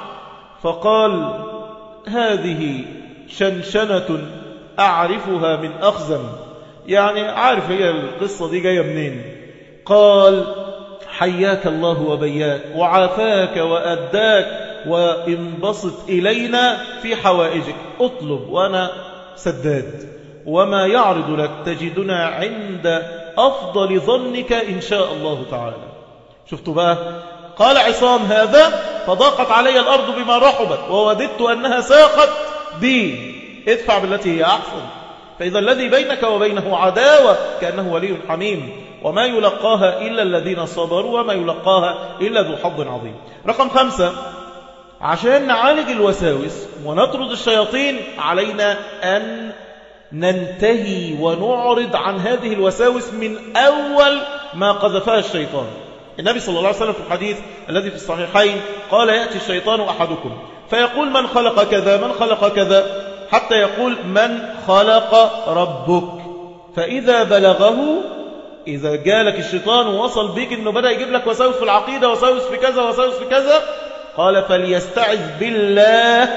Speaker 1: فقال هذه شنشنة أعرفها من أخزم يعني عارف هي القصة دي جاية منين قال حياك الله وبياك وعافاك وأداك وانبسط إلينا في حوائجك اطلب وأنا سداد وما يعرض لك تجدنا عند أفضل ظنك إن شاء الله تعالى شفتوا بقى قال عصام هذا فضاقت علي الأرض بما رحبت ووددت أنها ساقت بي ادفع بالتي هي أحسن فإذا الذي بينك وبينه عداوة كأنه ولي حميم وما يلقاها إلا الذين صبروا وما يلقاها إلا ذو حظ عظيم رقم خمسة عشان نعالج الوساوس ونطرد الشياطين علينا أن ننتهي ونعرض عن هذه الوساوس من أول ما قذفها الشيطان النبي صلى الله عليه وسلم في الحديث الذي في الصحيحين قال يأتي الشيطان أحدكم فيقول من خلق كذا من خلق كذا حتى يقول من خلق ربك فإذا بلغه إذا جالك الشيطان ووصل بيك أنه بدأ يجيب لك وساوس في العقيدة وساوس في كذا وساوس في كذا قال فليستعذ بالله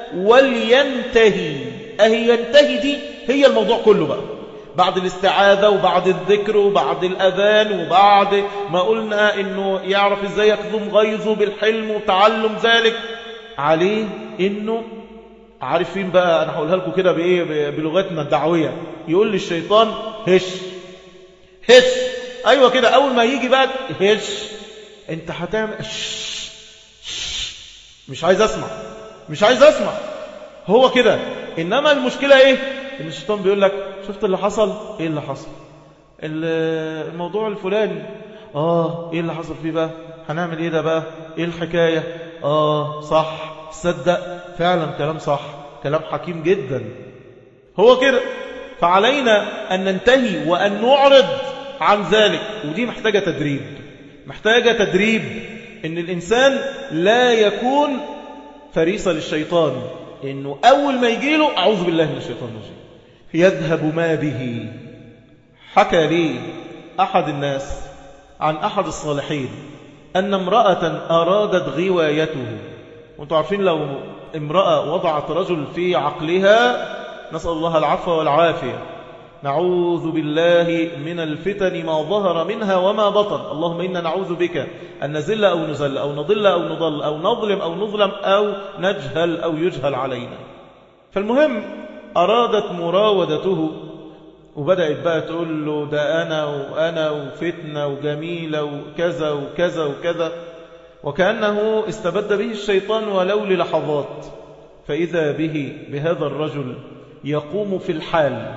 Speaker 1: ولينتهي أهي ينتهي دي هي الموضوع كله بقى بعد الاستعاذة وبعد الذكر وبعد الأذان وبعد ما قلنا أنه يعرف إزاي يكظم غيظه بالحلم وتعلم ذلك عليه أنه عارفين بقى أنا هقولها لكم كده بإيه بلغتنا الدعوية يقول للشيطان هش هش أيوة كده أول ما يجي بقى هش أنت هتعمل مش عايز أسمع مش عايز أسمع هو كده إنما المشكلة إيه إن الشيطان بيقول لك شفت اللي حصل إيه اللي حصل الموضوع الفلاني آه إيه اللي حصل فيه بقى هنعمل إيه ده بقى إيه الحكاية آه صح صدق فعلا كلام صح كلام حكيم جدا هو كده فعلينا أن ننتهي وأن نعرض عن ذلك ودي محتاجة تدريب محتاجة تدريب إن الإنسان لا يكون فريسة للشيطان إنه أول ما يجيله أعوذ بالله من الشيطان الرجيم يذهب ما به حكى لي أحد الناس عن أحد الصالحين أن امرأة أرادت غوايته وانتم عارفين لو امرأة وضعت رجل في عقلها نسأل الله العفو والعافية نعوذ بالله من الفتن ما ظهر منها وما بطن اللهم إنا نعوذ بك أن نزل أو نزل أو نضل أو نضل أو نظلم أو نظلم أو نجهل أو يجهل علينا فالمهم أرادت مراودته وبدأت بقى تقول له ده أنا وأنا وفتنة وجميلة وكذا وكذا وكذا وكأنه استبد به الشيطان ولو للحظات فإذا به بهذا الرجل يقوم في الحال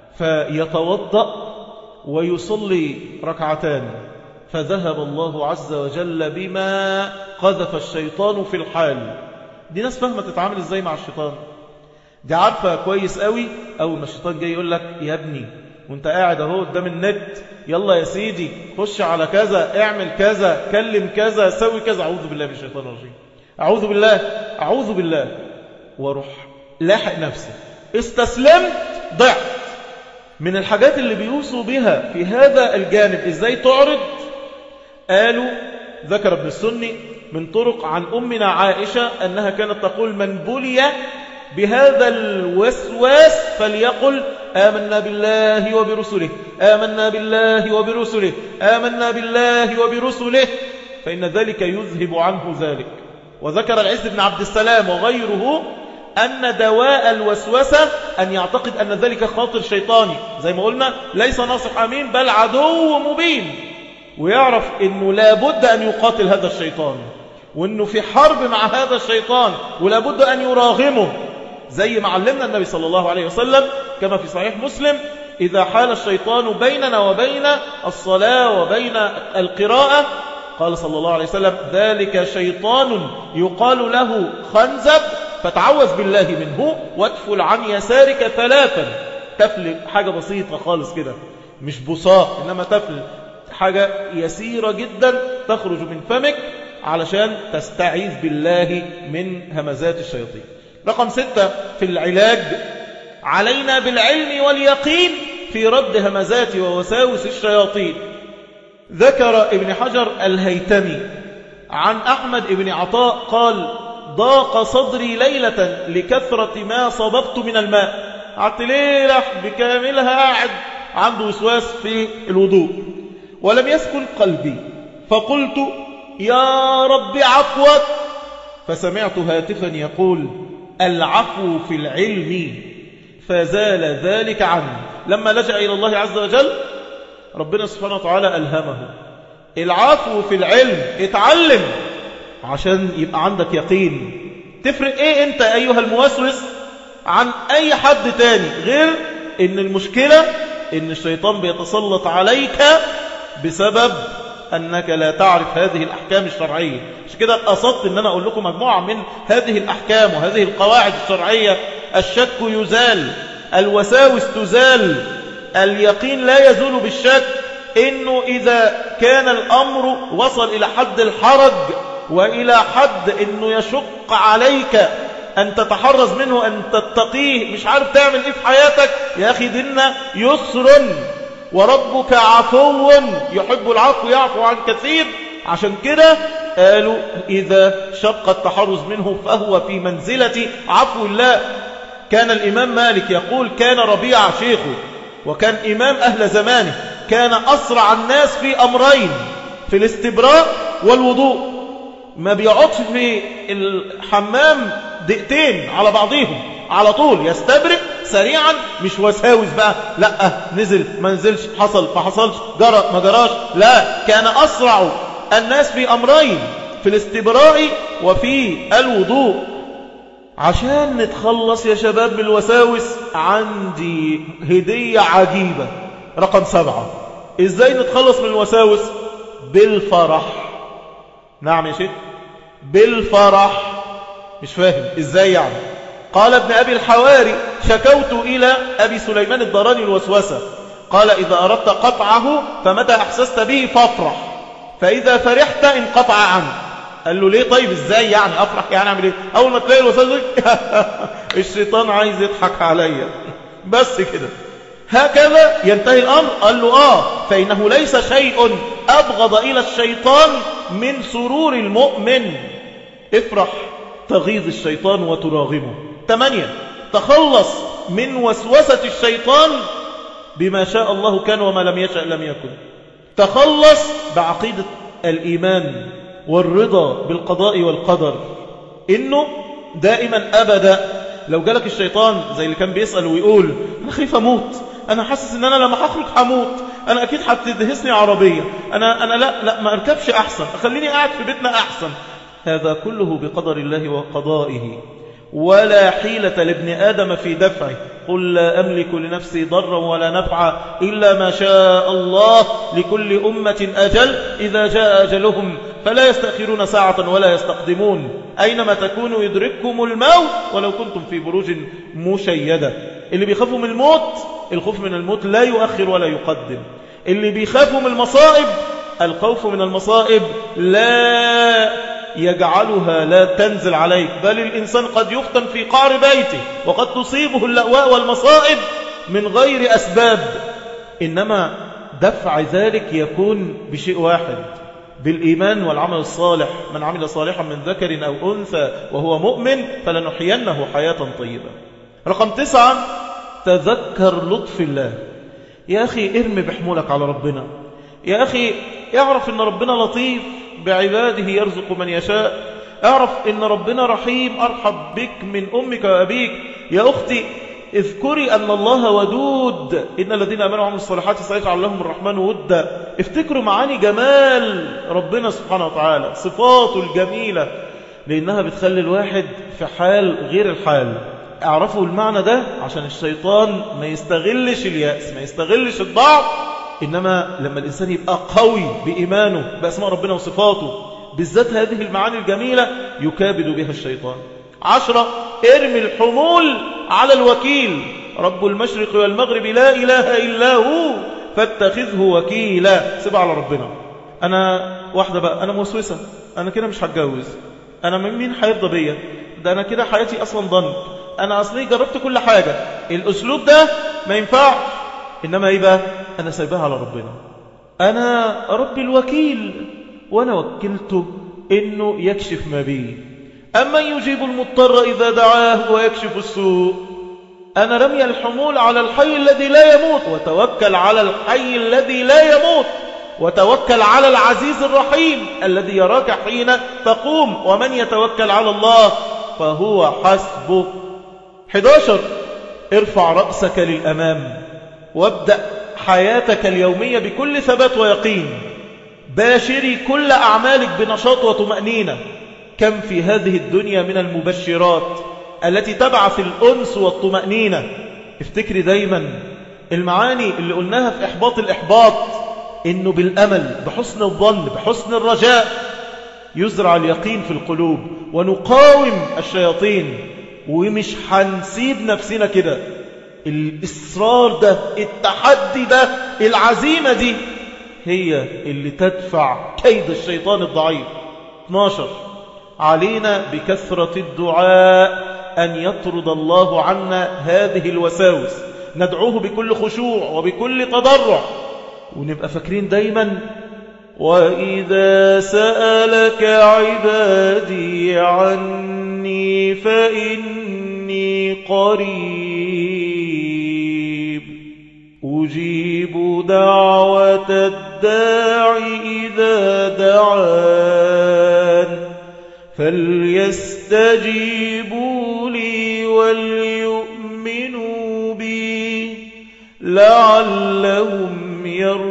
Speaker 1: فيتوضأ ويصلي ركعتان فذهب الله عز وجل بما قذف الشيطان في الحال دي ناس فاهمة تتعامل ازاي مع الشيطان دي عارفة كويس قوي أول ما الشيطان جاي يقول لك يا ابني وانت قاعد اهو قدام النت يلا يا سيدي خش على كذا اعمل كذا كلم كذا سوي كذا أعوذ بالله من الشيطان الرجيم أعوذ بالله أعوذ بالله واروح لاحق نفسي استسلمت ضعت من الحاجات اللي بيوصوا بها في هذا الجانب ازاي تعرض قالوا ذكر ابن السني من طرق عن أمنا عائشة أنها كانت تقول من بلي بهذا الوسواس فليقل آمنا بالله وبرسله آمنا بالله وبرسله آمنا بالله وبرسله فإن ذلك يذهب عنه ذلك وذكر العز بن عبد السلام وغيره أن دواء الوسوسة أن يعتقد أن ذلك خاطر شيطاني زي ما قلنا ليس ناصح أمين بل عدو مبين ويعرف أنه لابد أن يقاتل هذا الشيطان وأنه في حرب مع هذا الشيطان ولابد أن يراغمه زي ما علمنا النبي صلى الله عليه وسلم كما في صحيح مسلم إذا حال الشيطان بيننا وبين الصلاة وبين القراءة قال صلى الله عليه وسلم ذلك شيطان يقال له خنزب فتعوذ بالله منه وادفل عن يسارك ثلاثا تفل حاجة بسيطة خالص كده مش بصاق إنما تفل حاجة يسيرة جدا تخرج من فمك علشان تستعيذ بالله من همزات الشياطين رقم ستة في العلاج علينا بالعلم واليقين في رد همزات ووساوس الشياطين ذكر ابن حجر الهيتمي عن أحمد بن عطاء قال ضاق صدري ليلة لكثرة ما صببت من الماء قعدت ليلة بكاملها قاعد عنده وسواس في الوضوء ولم يسكن قلبي فقلت يا رب عفوك فسمعت هاتفا يقول العفو في العلم فزال ذلك عنه لما لجأ إلى الله عز وجل ربنا سبحانه وتعالى ألهمه العفو في العلم اتعلم عشان يبقى عندك يقين تفرق ايه انت ايها الموسوس عن اي حد تاني غير ان المشكلة ان الشيطان بيتسلط عليك بسبب أنك لا تعرف هذه الأحكام الشرعية مش كده قصدت أن أنا أقول لكم مجموعة من هذه الأحكام وهذه القواعد الشرعية الشك يزال الوساوس تزال اليقين لا يزول بالشك إنه إذا كان الأمر وصل إلى حد الحرج وإلى حد إنه يشق عليك أن تتحرز منه أن تتقيه مش عارف تعمل إيه في حياتك يا أخي ديننا يسر وربك عفو يحب العفو يعفو عن كثير عشان كده قالوا إذا شق التحرز منه فهو في منزلة عفو الله كان الإمام مالك يقول كان ربيع شيخه وكان إمام أهل زمانه كان أسرع الناس في أمرين في الاستبراء والوضوء ما بيقعدش في الحمام دقيقتين على بعضهم على طول يستبرئ سريعا مش وساوس بقى لا نزل ما نزلش حصل ما حصلش جرى ما جراش لا كان أسرع الناس في أمرين في الاستبراء وفي الوضوء عشان نتخلص يا شباب من الوساوس عندي هدية عجيبة رقم سبعة ازاي نتخلص من الوساوس بالفرح نعم يا شيخ بالفرح مش فاهم ازاي يعني قال ابن أبي الحواري شكوت إلى أبي سليمان الضراني الوسوسة قال إذا أردت قطعه فمتى أحسست به فافرح فإذا فرحت انقطع عنه قال له ليه طيب ازاي يعني أفرح يعني أعمل ايه أول ما تلاقي الوسوسة الشيطان عايز يضحك عليا بس كده هكذا ينتهي الأمر قال له آه فإنه ليس شيء أبغض إلى الشيطان من سرور المؤمن افرح تغيظ الشيطان وتراغمه ثمانية تخلص من وسوسة الشيطان بما شاء الله كان وما لم يشأ لم يكن تخلص بعقيدة الإيمان والرضا بالقضاء والقدر إنه دائما أبدا لو جالك الشيطان زي اللي كان بيسأل ويقول أنا خايف أموت أنا حاسس إن أنا لما هخرج هموت أنا أكيد هتدهسني عربية أنا, أنا لا, لا ما أركبش أحسن خليني قاعد في بيتنا أحسن هذا كله بقدر الله وقضائه ولا حيلة لابن آدم في دفعه قل لا أملك لنفسي ضرا ولا نفعا إلا ما شاء الله لكل أمة أجل إذا جاء أجلهم فلا يستأخرون ساعة ولا يستقدمون أينما تكونوا يدرككم الموت ولو كنتم في بروج مشيدة اللي بيخافوا من الموت الخوف من الموت لا يؤخر ولا يقدم اللي بيخافوا من المصائب الخوف من المصائب لا يجعلها لا تنزل عليك بل الإنسان قد يفتن في قعر بيته وقد تصيبه اللأواء والمصائب من غير أسباب إنما دفع ذلك يكون بشيء واحد بالإيمان والعمل الصالح من عمل صالحا من ذكر أو أنثى وهو مؤمن فلنحيينه حياة طيبة رقم تسعة تذكر لطف الله يا أخي ارمي بحمولك على ربنا يا أخي اعرف أن ربنا لطيف بعباده يرزق من يشاء اعرف ان ربنا رحيم ارحب بك من امك وابيك يا اختي اذكري أن الله ودود إن الذين أمنوا وعملوا الصالحات سيجعل لهم الرحمن ودا افتكروا معاني جمال ربنا سبحانه وتعالى صفاته الجميلة لأنها بتخلي الواحد في حال غير الحال اعرفوا المعنى ده عشان الشيطان ما يستغلش اليأس ما يستغلش الضعف إنما لما الإنسان يبقى قوي بإيمانه بأسماء ربنا وصفاته بالذات هذه المعاني الجميلة يكابد بها الشيطان عشرة ارمي الحمول على الوكيل رب المشرق والمغرب لا إله إلا هو فاتخذه وكيلا سيب على ربنا أنا واحدة بقى أنا موسوسة أنا كده مش هتجوز أنا من مين هيرضى بيا ده أنا كده حياتي أصلا ضنك أنا أصلي جربت كل حاجة الأسلوب ده ما ينفعش إنما إيه بقى أنا سايبها على ربنا أنا رب الوكيل وأنا وكلته إنه يكشف ما بيه أما يجيب المضطر إذا دعاه ويكشف السوء أنا رمي الحمول على الحي الذي لا يموت وتوكل على الحي الذي لا يموت وتوكل على العزيز الرحيم الذي يراك حين تقوم ومن يتوكل على الله فهو حسبه 11 ارفع رأسك للأمام وابدأ حياتك اليومية بكل ثبات ويقين باشري كل أعمالك بنشاط وطمأنينة كم في هذه الدنيا من المبشرات التي تبعث الأنس والطمأنينة افتكري دايما المعاني اللي قلناها في إحباط الإحباط إنه بالأمل بحسن الظن بحسن الرجاء يزرع اليقين في القلوب ونقاوم الشياطين ومش هنسيب نفسنا كده الإصرار ده التحدي ده العزيمة دي هي اللي تدفع كيد الشيطان الضعيف 12 علينا بكثرة الدعاء أن يطرد الله عنا هذه الوساوس ندعوه بكل خشوع وبكل تضرع ونبقى فاكرين دايما وإذا سألك عبادي عني فإني قريب أجيب دعوة الداع إذا دعان فليستجيبوا لي وليؤمنوا بي لعلهم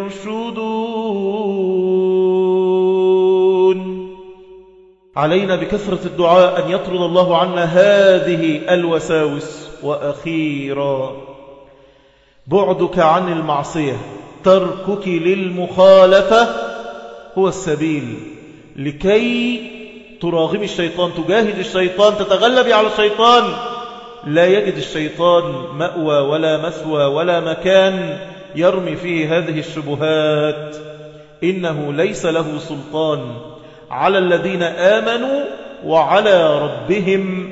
Speaker 1: يرشدون علينا بكثرة الدعاء أن يطرد الله عنا هذه الوساوس وأخيرا بعدك عن المعصية تركك للمخالفة هو السبيل لكي تراغم الشيطان تجاهد الشيطان تتغلب على الشيطان لا يجد الشيطان مأوى ولا مثوى ولا مكان يرمي فيه هذه الشبهات إنه ليس له سلطان على الذين آمنوا وعلى ربهم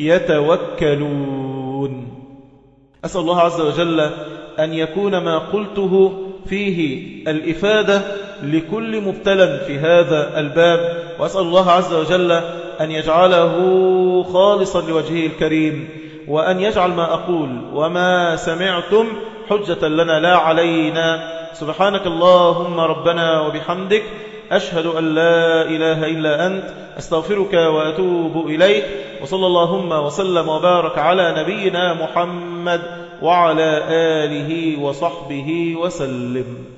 Speaker 1: يتوكلون أسأل الله عز وجل أن يكون ما قلته فيه الإفادة لكل مبتلى في هذا الباب وأسأل الله عز وجل أن يجعله خالصا لوجهه الكريم وأن يجعل ما أقول وما سمعتم حجة لنا لا علينا سبحانك اللهم ربنا وبحمدك أشهد أن لا إله إلا أنت أستغفرك وأتوب إليك وصلى اللهم وسلم وبارك على نبينا محمد وعلى آله وصحبه وسلم